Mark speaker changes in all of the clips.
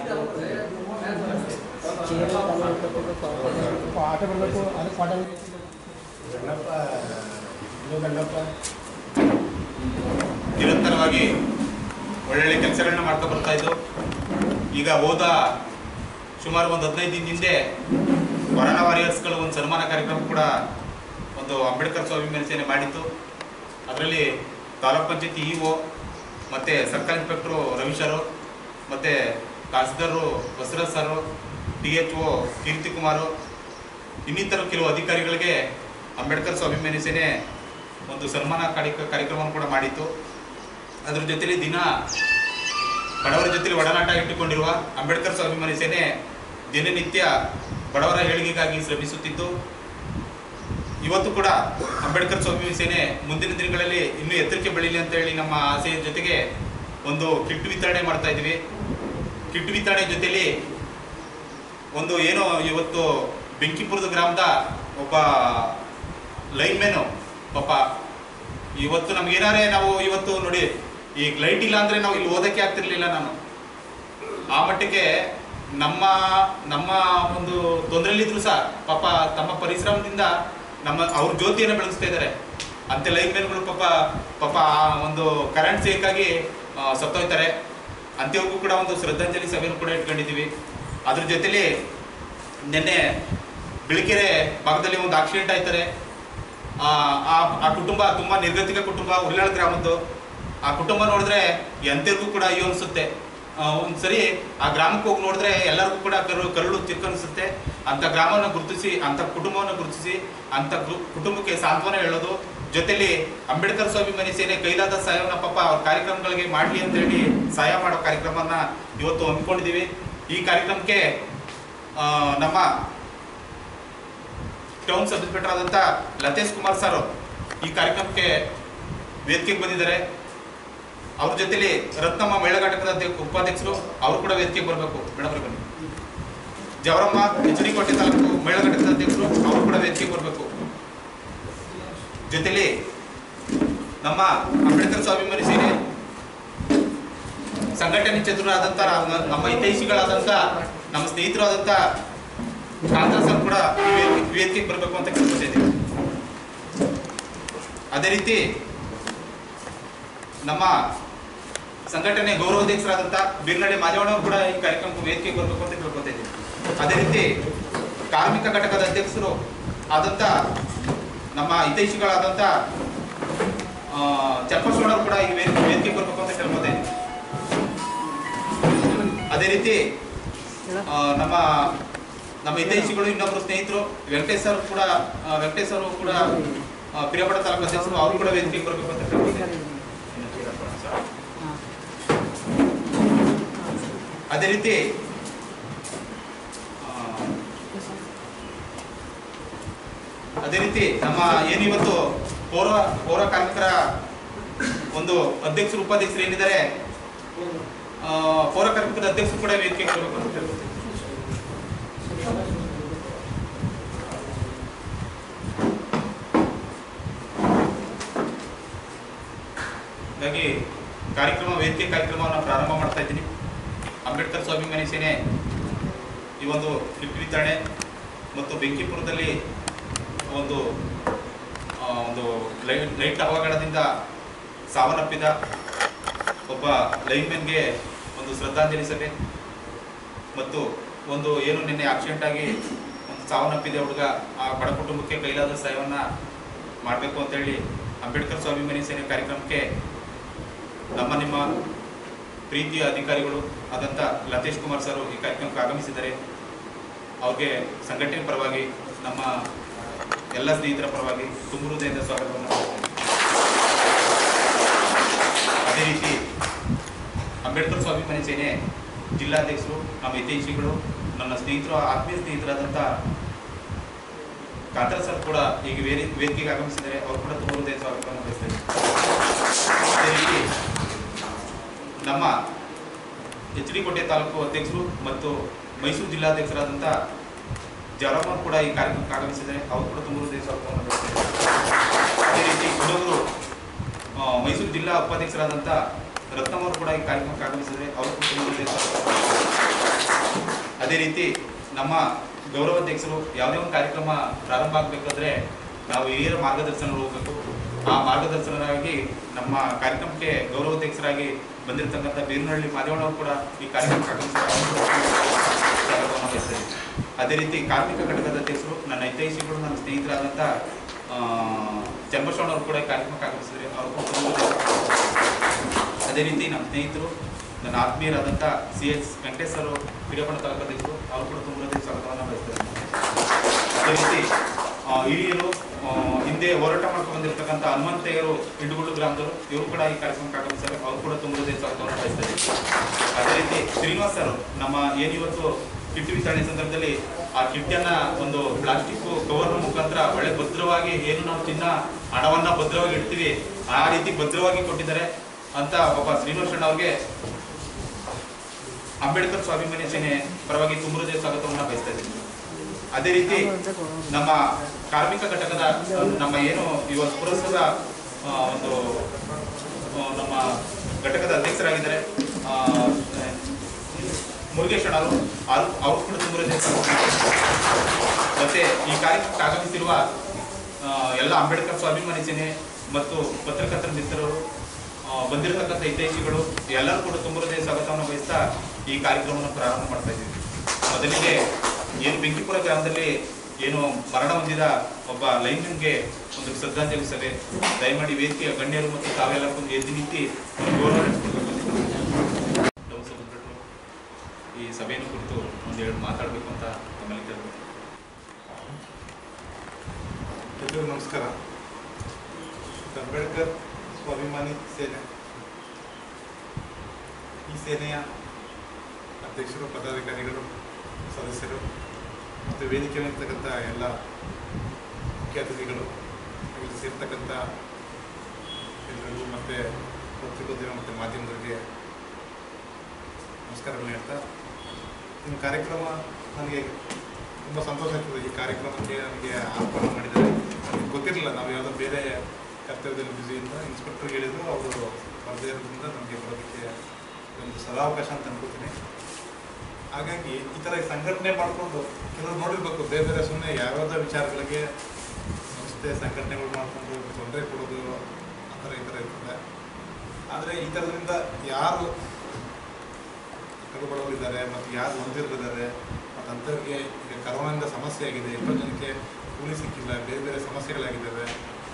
Speaker 1: ಆಟ ಬರಬೇಕು ಅದು ಕ್ವಾಟರ್
Speaker 2: ಗಣ್ಣಪ್ಪ ಇದು ಗಣ್ಣಪ್ಪ
Speaker 3: ನಿರಂತರವಾಗಿ ಒಳ್ಳೊಳ್ಳೆ ಕೆಲಸಗಳನ್ನ ಮಾಡ್ತಾ ಬರ್ತಾ ಇದ್ದು ಈಗ ಹೋದ ಸುಮಾರು ಒಂದು ಹದಿನೈದು ದಿನದ ಹಿಂದೆ ಕೊರೋನಾ ವಾರಿಯರ್ಸ್ಗಳು ಒಂದು ಸನ್ಮಾನ ಕಾರ್ಯಕ್ರಮ ಕೂಡ ಒಂದು ಅಂಬೇಡ್ಕರ್ ಸ್ವಾಭಿಮಾನಿ ಸೇನೆ ಮಾಡಿತ್ತು ಅದರಲ್ಲಿ ತಾಲೂಕ್ ಪಂಚಾಯತಿ ಇ ಒ ಮತ್ತು ಸರ್ಕಲ್ ಇನ್ಸ್ಪೆಕ್ಟ್ರು ರವಿ ಸರು ಮತ್ತು ತಹಸೀಲ್ದಾರರು Basavaraj sir D H O Keerthi Kumar ಇನ್ನಿತರ ಕೆಲವು ಅಧಿಕಾರಿಗಳಿಗೆ ಅಂಬೇಡ್ಕರ್ ಸ್ವಾಭಿಮಾನಿ ಸೇನೆ ಒಂದು ಸನ್ಮಾನ ಕಾರ್ಯ ಕಾರ್ಯಕ್ರಮವನ್ನು ಕೂಡ ಮಾಡಿತ್ತು ಅದ್ರ ಜೊತೆಲಿ ದಿನ ಬಡವರ ಜೊತೆಲಿ ಒಡನಾಟ ಇಟ್ಟುಕೊಂಡಿರುವ ಅಂಬೇಡ್ಕರ್ ಸ್ವಾಭಿಮಾನಿ ಸೇನೆ ದಿನನಿತ್ಯ ಬಡವರ ಏಳಿಗೆಗಾಗಿ ಶ್ರಮಿಸುತ್ತಿದ್ದು ಇವತ್ತು ಕೂಡ ಅಂಬೇಡ್ಕರ್ ಸ್ವಾಭಿಮಾನಿ ಸೇನೆ ಮುಂದಿನ ದಿನಗಳಲ್ಲಿ ಇನ್ನೂ ಎತ್ತರಕ್ಕೆ ಬೆಳೀಲಿ ಅಂತ ಹೇಳಿ ನಮ್ಮ ಆಸೆಯ ಜೊತೆಗೆ ಒಂದು ಕಿಟ್ ವಿತರಣೆ ಮಾಡ್ತಾ ಇದ್ದೀವಿ ಕಿಟ್ ವಿತರಣೆ ಜೊತೆಲಿ ಒಂದು ಏನೋ ಇವತ್ತು ಬೆಂಕಿಪುರದ ಗ್ರಾಮದ ಒಬ್ಬ ಲೈನ್ಮ್ಯಾನು ಪಾಪ ಇವತ್ತು ನಮ್ಗೆ ಏನಾರೇ ನಾವು ಇವತ್ತು ನೋಡಿ ಈಗ ಲೈಟ್ ಇಲ್ಲ ಅಂದ್ರೆ ನಾವು ಇಲ್ಲಿ ಓದಕ್ಕೆ ಆಗ್ತಿರ್ಲಿಲ್ಲ ನಾನು ಆ ಮಟ್ಟಿಗೆ ನಮ್ಮ ನಮ್ಮ ಒಂದು ತೊಂದರೆಯಲ್ಲಿದ್ರು ಸಹ ಪಾಪ ತಮ್ಮ ಪರಿಶ್ರಮದಿಂದ ನಮ್ಮ ಅವ್ರ ಜ್ಯೋತಿಯನ್ನು ಬೆಳಗಿಸ್ತಾ ಇದ್ದಾರೆ ಅಂತೆ ಲೈನ್ಮ್ಯಾನ್ಗಳು ಪಾಪ ಪಾಪ ಆ ಒಂದು ಕರೆಂಟ್ ಸೇಕಾಗಿ ಸತ್ತೋಯ್ತಾರೆ ಅಂತ್ಯವ್ರಿಗೂ ಕೂಡ ಒಂದು ಶ್ರದ್ಧಾಂಜಲಿ ಸಭೆಯನ್ನು ಕೂಡ ಇಟ್ಕೊಂಡಿದ್ದೀವಿ ಅದ್ರ ಜೊತೆಲಿ ನಿನ್ನೆ ಬಿಳಿಕೆರೆ ಭಾಗದಲ್ಲಿ ಒಂದು ಆಕ್ಸಿಡೆಂಟ್ ಆಯ್ತಾರೆ ಆ ಆ- ಆ ಕುಟುಂಬ ತುಂಬಾ ನಿರ್ಗತಿಕ ಕುಟುಂಬ ಉರ್ಲಾಳ ಗ್ರಾಮದ್ದು ಆ ಕುಟುಂಬ ನೋಡಿದ್ರೆ ಎಂತರಿಗೂ ಕೂಡ ಅಯ್ಯೋ ಅನ್ಸುತ್ತೆ ಆ, ಒಂದ್ಸರಿ ಆ ಗ್ರಾಮಕ್ಕೆ ಹೋಗಿ ನೋಡಿದ್ರೆ ಎಲ್ಲರಿಗೂ ಕೂಡ ಕರು ಕರುಳು ತಿರ್ಕನ್ಸುತ್ತೆ ಅಂತ ಗ್ರಾಮವನ್ನು ಗುರುತಿಸಿ ಅಂತ ಕುಟುಂಬವನ್ನು ಗುರುತಿಸಿ ಅಂತ ಗೃ- ಕುಟುಂಬಕ್ಕೆ ಸಾಂತ್ವನ ಹೇಳೋದು ಜೊತೆಲಿ ಅಂಬೇಡ್ಕರ್ ಸ್ವಾಭಿಮಾನಿ ಸೇನೆ ಕೈಲಾದ ಸಹಾಯವನ್ನ ಪಾಪ ಅವ್ರ ಕಾರ್ಯಕ್ರಮಗಳಿಗೆ ಮಾಡಲಿ ಅಂತ ಹೇಳಿ ಸಹಾಯ ಮಾಡೋ ಕಾರ್ಯಕ್ರಮನ ಇವತ್ತು ಹಮ್ಮಿಕೊಂಡಿದ್ದೀವಿ ಈ ಕಾರ್ಯಕ್ರಮಕ್ಕೆ ಆ, ನಮ್ಮ ಟೌನ್ ಸಬ್ ಇನ್ಸ್ಪೆಕ್ಟರ್ ಆದಂತ ಲತೇಶ್ ಕುಮಾರ್ ಸರ್ ಈ ಕಾರ್ಯಕ್ರಮಕ್ಕೆ ವೇದಿಕೆಗೆ ಬಂದಿದ್ದಾರೆ ಅವ್ರ ಜೊತೆಲಿ ರತ್ನಮ್ಮ ಮಹಿಳಾ ಘಟಕದ ಅಧ್ಯ- ಉಪಾಧ್ಯಕ್ಷರು ಅವರು ಕೂಡ ವೇದಿಕೆಗೆ ಬರಬೇಕು ಮೇಡಮ್ ಬನ್ನಿ ಜವರಮ್ಮ ಎಚ್ ಡಿ ಕೋಟೆ ತಾಲೂಕು ಮಹಿಳಾ ಘಟಕದ ಅಧ್ಯಕ್ಷರು ಅವರು ಕೂಡ ವೇದಿಕೆಗೆ ಬರಬೇಕು ಜೊತೆಲಿ ನಮ್ಮ ಅಂಬೇಡ್ಕರ್ ಸ್ವಾಭಿಮಾನಿ ಸೇನೆ ಸಂಘಟನೆ ಚತುರಾದಂತ ನಮ್ಮ ಹಿತೈಷಿಗಳಾದಂತ ನಮ್ಮ ಸ್ನೇಹಿತರಾದಂತ ಕಾಂಗ್ರೆಸ್ ಸರ್ ಕೂಡ ಈ ವೇದಿಕೆ- ವೇದಿಕೆಗೆ ಬರಬೇಕು ಅಂತ ಕೇಳ್ಕೊತಿದ್ದೀವಿ ಅದೇ ರೀತಿ ನಮ್ಮ ಸಂಘಟನೆ ಗೌರವಾಧ್ಯಕ್ಷರಾದಂಥ ಬೀರ್ನಡೆ ಮಾದೇವಣ್ಣವರು ಕೂಡ ಈ ಕಾರ್ಯಕ್ರಮಕ್ಕೆ ವೇದಿಕೆಗೆ ಬರಬೇಕು ಅಂತ ಕೇಳ್ಕೊತಾ ಇದ್ದೀವಿ ಅದೇ ರೀತಿ ಕಾರ್ಮಿಕ ಘಟಕದ ಅಧ್ಯಕ್ಷರು ಆದಂಥ ನಮ್ಮ ಹಿತೈಷಿಗಳಾದಂಥ ಚಪ್ಪಸೋಣರು ಕೂಡ ಈ ವೇದಿಕೆ ವೇದಿಕೆಗೆ ಬರಬೇಕು ಅಂತ ಕೇಳ್ಕೊತಾ ಇದ್ದೀವಿ ಅದೇ ರೀತಿ ಆ, ನಮ್ಮ ನಮ್ಮ ಹಿತೈಷಿಗಳು ಇನ್ನೊಬ್ಬರು ಸ್ನೇಹಿತರು ವೆಂಕಟೇಶ್ ಸರ್ ಕೂಡ ಆ, ವೆಂಕಟೇಶ್ ಅವರು ಕೂಡ ಆ, ಪಿರಿಯಾಪಟ್ಟ ತಾಲೂಕು ಅಧ್ಯಕ್ಷರು ಅವರು ಕೂಡ ವೇದಿಕೆಗೆ ಬರಬೇಕು ಅಂತ ಕೇಳ್ಕೊತೀನಿ ಅದೇ ರೀತಿ ಆ, ಅದೇ ರೀತಿ ನಮ್ಮ ಏನಿವತ್ತು ಪೌರ ಪೌರ ಕಾರ್ಮಿಕರ ಒಂದು ಅಧ್ಯಕ್ಷರು ಉಪಾಧ್ಯಕ್ಷರು ಏನಿದ್ದಾರೆ ಆ, ಪೌರ ಕಾರ್ಮಿಕರ ಅಧ್ಯಕ್ಷರು ಕೂಡ ವೇದಿಕೆಗೆ ಬರಬೇಕು ಅಂತ ಕೇಳ್ಕೊತೀನಿ ಹಾಗಾಗಿ ಕಾರ್ಯಕ್ರಮ ವೇದಿಕೆ ಕಾರ್ಯಕ್ರಮವನ್ನು ಪ್ರಾರಂಭ ಮಾಡ್ತಾ ಇದ್ದೀನಿ ಅಂಬೇಡ್ಕರ್ ಸ್ವಾಭಿಮಾನಿ ಸೇನೆ ಈ ಒಂದು ಕಿಟ್ ವಿತರಣೆ ಮತ್ತು ಬೆಂಕಿಪುರದಲ್ಲಿ ಒಂದು ಆ, ಒಂದು ಲೈಟ್ ಲೈಟ್ ಅವಘಡದಿಂದ ಸಾವನ್ನಪ್ಪಿದ ಒಬ್ಬ ಲೈನ್ಮನ್ಗೆ ಒಂದು ಶ್ರದ್ಧಾಂಜಲಿ ಸಭೆ ಮತ್ತು ಒಂದು ಏನು ನಿನ್ನೆ ಆಕ್ಸಿಡೆಂಟ್ ಆಗಿ ಒಂದು ಸಾವನ್ನಪ್ಪಿದೆ ಹುಡುಗ ಆ ಬಡ ಕುಟುಂಬಕ್ಕೆ ಕೈಲಾದ ಸಹಾಯವನ್ನು ಮಾಡಬೇಕು ಅಂತೇಳಿ ಅಂಬೇಡ್ಕರ್ ಸ್ವಾಭಿಮಾನಿ ಸೇನೆ ಕಾರ್ಯಕ್ರಮಕ್ಕೆ ನಮ್ಮ ನಿಮ್ಮ ಪ್ರೀತಿಯ ಅಧಿಕಾರಿಗಳು ಆದಂಥ ಲತೇಶ್ ಕುಮಾರ್ ಸರ್ ಈ ಕಾರ್ಯಕ್ರಮಕ್ಕೆ ಆಗಮಿಸಿದ್ದಾರೆ ಅವ್ರಿಗೆ ಸಂಘಟನೆ ಪರವಾಗಿ ನಮ್ಮ ಎಲ್ಲ ಸ್ನೇಹಿತರ ಪರವಾಗಿ ತುಂಬ ಹೃದಯದ ಸ್ವಾಗತವನ್ನು ಮಾಡ್ತೇನೆ. ಅದೇ ರೀತಿ ಅಂಬೇಡ್ಕರ್ ಸ್ವಾಭಿಮಾನಿ ಸೇನೆ ಜಿಲ್ಲಾಧ್ಯಕ್ಷರು ನಮ್ಮ ಹಿತೈಷಿಗಳು ನನ್ನ ಸ್ನೇಹಿತರು ಆತ್ಮೀಯ ಸ್ನೇಹಿತರಾದಂಥ ಕಾಂತರ ಸರ್ ಕೂಡ ಈಗ ವೇದಿ ವೇದಿಕೆಗೆ ಆಗಮಿಸಿದ್ದಾರೆ ಅವರು ಕೂಡ ತುಂಬ ಹೃದಯ ಸ್ವಾಗತವನ್ನು ಬಯಸ್ತೇನೆ ಅದೇ ರೀತಿ ನಮ್ಮ ಎಚ್ ಡಿ ಕೋಟೆ ತಾಲೂಕು ಅಧ್ಯಕ್ಷರು ಮತ್ತು ಮೈಸೂರು ಜಿಲ್ಲಾಧ್ಯಕ್ಷರಾದಂಥ ಜವರಮ್ಮ ಕೂಡ ಈ ಕಾರ್ಯಕ್ರಮಕ್ಕೆ ಆಗಮಿಸಿದ್ದಾರೆ ಅವರು ಕೂಡ ತುಂಬ ಹೃದಯ ಸ್ವಾಗತವನ್ನು ಬಯಸ್ತೇನೆ ಅದೇ ರೀತಿ ಇನ್ನೊಬ್ಬರು ಆ, ಮೈಸೂರು ಜಿಲ್ಲಾ ಉಪಾಧ್ಯಕ್ಷರಾದಂಥ ರತ್ನಮ್ ಅವರು ಕೂಡ ಈ ಕಾರ್ಯಕ್ರಮಕ್ಕೆ ಆಗಮಿಸಿದ್ದಾರೆ ಅವರು ಕೂಡ ತುಂಬ ಹೃದಯ ಸ್ವಾಗತವನ್ನು ಅದೇ ರೀತಿ ನಮ್ಮ ಗೌರವಾಧ್ಯಕ್ಷರು ಯಾವುದೇ ಒಂದು ಕಾರ್ಯಕ್ರಮ ಪ್ರಾರಂಭ ಆಗಬೇಕಾದ್ರೆ ನಾವು ಹಿರಿಯರ ಮಾರ್ಗದರ್ಶನ ಹೋಗಬೇಕು ಆ ಮಾರ್ಗದರ್ಶನರಾಗಿ ನಮ್ಮ ಕಾರ್ಯಕ್ರಮಕ್ಕೆ ಗೌರವಾಧ್ಯಕ್ಷರಾಗಿ ಬಂದಿರತಕ್ಕಂಥ ಬೀರನಹಳ್ಳಿ ಮಾದೇವಣ್ಣವರು ಕೂಡ ಈ ಕಾರ್ಯಕ್ರಮಕ್ಕೆ ಆಗಮಿಸಿದ್ದಾರೆ. ಸ್ವಾಗತವನ್ನು ಬಯಸ್ತೇನೆ ಅದೇ ರೀತಿ ಕಾರ್ಮಿಕ ಘಟಕದ ಅಧ್ಯಕ್ಷರು ನನ್ನ ಹಿತೈಷಿಗಳು ನನ್ನ ಸ್ನೇಹಿತರಾದಂಥ ಆ, ಚನ್ನಬಸವಣ್ಣವರು ಕೂಡ ಈ ಕಾರ್ಯಕ್ರಮಕ್ಕೆ ಆಗಮಿಸಿದ್ರೆ ಅವರು ಕೂಡ ತುಂಬ ಅದೇ ರೀತಿ ನಮ್ಮ ಸ್ನೇಹಿತರು ನನ್ನ ಆತ್ಮೀಯರಾದಂಥ ಸಿ ಎಚ್ ವೆಂಕಟೇಶ್ ಅವರು ಹಿರಿಯಪ್ಪನ ತಾಲೂಕಾಧ್ಯಕ್ಷರು ಅವರು ಕೂಡ ತುಂಬ ಹೃದಯ ಸ್ವಾಗತವನ್ನು ಬಯಸ್ತಾರೆ ಅದೇ ರೀತಿ ಆ, ಹಿರಿಯರು ಆ, ಹಿಂದೆ ಹೋರಾಟ ಮಾಡ್ಕೊಂಡು ಬಂದಿರತಕ್ಕಂಥ ಹನುಮಂತಯ್ಯರು ಇಂಡುಗುಳ್ಳು ಗ್ರಾಮದವರು ಇವರು ಕೂಡ ಈ ಕಾರ್ಯಕ್ರಮಕ್ಕೆ ಆಗಮಿಸ್ತಾರೆ ಅವರು ಕೂಡ ತುಂಬ ಹೃದಯ ಸ್ವಾಗತವನ್ನು ಬಯಸ್ತಾರೆ ಅದೇ ರೀತಿ ಶ್ರೀನಿವಾಸ್ ಸರ್ ನಮ್ಮ ಏನಿವತ್ತು ಕಿಟ್ ವಿತರಣೆ ಸಂದರ್ಭದಲ್ಲಿ ಆ ಕಿಟ್ಟನ್ನ ಒಂದು ಪ್ಲಾಸ್ಟಿಕ್ ಕವರ್ ಮುಖಾಂತರ ಒಳ್ಳೆ ಭದ್ರವಾಗಿ ಏನು ನಾವು ಚಿನ್ನ ಹಣವನ್ನ ಭದ್ರವಾಗಿ ಇಡ್ತೀವಿ ಆ ರೀತಿ ಭದ್ರವಾಗಿ ಕೊಟ್ಟಿದ್ದಾರೆ ಅಂತ ಒಬ್ಬ ಶ್ರೀನಿವಾಸ್ ಅಣ್ಣ ಅವ್ರಿಗೆ ಅಂಬೇಡ್ಕರ್ ಸ್ವಾಭಿಮಾನಿ ಸೇನೆ ಪರವಾಗಿ ತುಂಬ ಹೃದಯ ಸ್ವಾಗತವನ್ನು ಬಯಸ್ತಾ ಇದ್ದೀನಿ ಅದೇ ರೀತಿ ನಮ್ಮ ಕಾರ್ಮಿಕ ಘಟಕದ ನಮ್ಮ ಏನು ಇವತ್ತು ಪುರಸಭಾ ಆ, ಒಂದು ಆ, ನಮ್ಮ ಘಟಕದ ಅಧ್ಯಕ್ಷರಾಗಿದ್ದಾರೆ ಆ, ಮುರುಗೇಶ್ ಅಣ್ಣವರು ಅವ್ರು ಅವ್ರು ಕೂಡ ತುಂಬ ಹೃದಯ ಮತ್ತೆ ಈ ಕಾರ್ಯಕ್ರಮಕ್ಕೆ ಆಗಮಿಸಿರುವ ಆ, ಎಲ್ಲ ಅಂಬೇಡ್ಕರ್ ಸ್ವಾಭಿಮಾನಿ ಸೇನೆ ಮತ್ತು ಪತ್ರಕರ್ತರ ಮಿತ್ರರು ಆ, ಬಂದಿರತಕ್ಕಂಥ ಹಿತೈಷಿಗಳು ಎಲ್ಲರೂ ಕೂಡ ತುಂಬ ಹೃದಯ ಸ್ವಾಗತವನ್ನು ಬಯಸ್ತಾ ಈ ಕಾರ್ಯಕ್ರಮವನ್ನು ಪ್ರಾರಂಭ ಮಾಡ್ತಾ ಇದ್ದೀವಿ ಮೊದಲಿಗೆ ಏನು ಬೆಂಕಿಪುರ ಗ್ರಾಮದಲ್ಲಿ ಏನು ಮರಣ ಹೊಂದಿದ ಒಬ್ಬ ಲೈನ್ಮನ್ಗೆ ಒಂದು ಶ್ರದ್ಧಾಂಜಲಿ ಸಭೆ ದಯಮಾಡಿ ವೇದಿಕೆಯ ಗಣ್ಯರು ಮತ್ತು ತಾವೆಲ್ಲ ಒಂದು ಎದ್ದು ನಿಂತು ಒಂದು ಗೌರವ ನಡೆಸ್ಕೊಡ್ಬೇಕು ಅಂತ ಲೋಕಸಭೆಗಳು ಈ ಸಭೆಯನ್ನು ಕುರಿತು ಒಂದೆರಡು ಮಾತಾಡಬೇಕು ಅಂತ ತಮ್ಮಲ್ಲಿ ಕೇಳ್ಬೇಕು
Speaker 4: ಎಲ್ರಿಗೂ ನಮಸ್ಕಾರ ಅಂಬೇಡ್ಕರ್ ಸ್ವಾಭಿಮಾನಿ ಸೇನೆ ಈ ಸೇನೆಯ ಅಧ್ಯಕ್ಷರು ಪದಾಧಿಕಾರಿಗಳು ಸದಸ್ಯರು ಮತ್ತು ವೇದಿಕೆ ಇರ್ತಕ್ಕಂಥ ಎಲ್ಲ ಮುಖ್ಯ ಅತಿಥಿಗಳು ಇಲ್ಲಿ ಸೇರ್ತಕ್ಕಂಥ ಎಲ್ಲರಿಗೂ ಮತ್ತು ಪತ್ರಿಕೋದ್ಯಮ ಮತ್ತು ಮಾಧ್ಯಮದವರಿಗೆ ನಮಸ್ಕಾರಗಳು ಹೇಳ್ತಾ ನಿಮ್ಮ ಕಾರ್ಯಕ್ರಮ ನನಗೆ ತುಂಬ ಸಂತೋಷ ಆಗ್ತದೆ ಈ ಕಾರ್ಯಕ್ರಮಕ್ಕೆ ನನಗೆ ಆಹ್ವಾನ ಮಾಡಿದ್ದಾರೆ ನನಗೆ ಗೊತ್ತಿರಲಿಲ್ಲ ನಾವು ಯಾವುದೋ ಬೇರೆ ಕರ್ತವ್ಯದಲ್ಲಿ ಬ್ಯುಸಿಯಿಂದ ಇನ್ಸ್ಪೆಕ್ಟರ್ಗೆ ಹೇಳಿದ್ರು ಅವರು ಬರದೇ ಇರೋದ್ರಿಂದ ನಮಗೆ ಬರೋದಕ್ಕೆ ಒಂದು ಸದಾವಕಾಶ ಅಂತ ಅನ್ಕೋತೀನಿ ಹಾಗಾಗಿ ಈ ಥರ ಸಂಘಟನೆ ಮಾಡಿಕೊಂಡು ಕೆಲವರು ನೋಡಿರ್ಬೇಕು ಬೇರೆ ಬೇರೆ ಸುಮ್ಮನೆ ಯಾವ್ಯಾವುದೋ ವಿಚಾರಗಳಿಗೆ ಸಂಸ್ಥೆ ಸಂಘಟನೆಗಳು ಮಾಡಿಕೊಂಡು ತೊಂದರೆ ಕೊಡೋದು ಆ ಥರ ಈ ಥರ ಇರ್ತದೆ ಆದರೆ ಈ ಥರದಿಂದ ಯಾರು ಕಡುಬಡವರಿದ್ದಾರೆ ಮತ್ತು ಯಾರು ಹೊಂದಿರಿದ್ದಾರೆ ಮತ್ತು ಅಂಥವ್ರಿಗೆ ಈಗ ಕರೋನಾದಿಂದ ಸಮಸ್ಯೆ ಆಗಿದೆ ಎಷ್ಟೋ ಜನಕ್ಕೆ ಕೂಲಿ ಸಿಕ್ಕಿಲ್ಲ ಬೇರೆ ಬೇರೆ ಸಮಸ್ಯೆಗಳಾಗಿದ್ದಾವೆ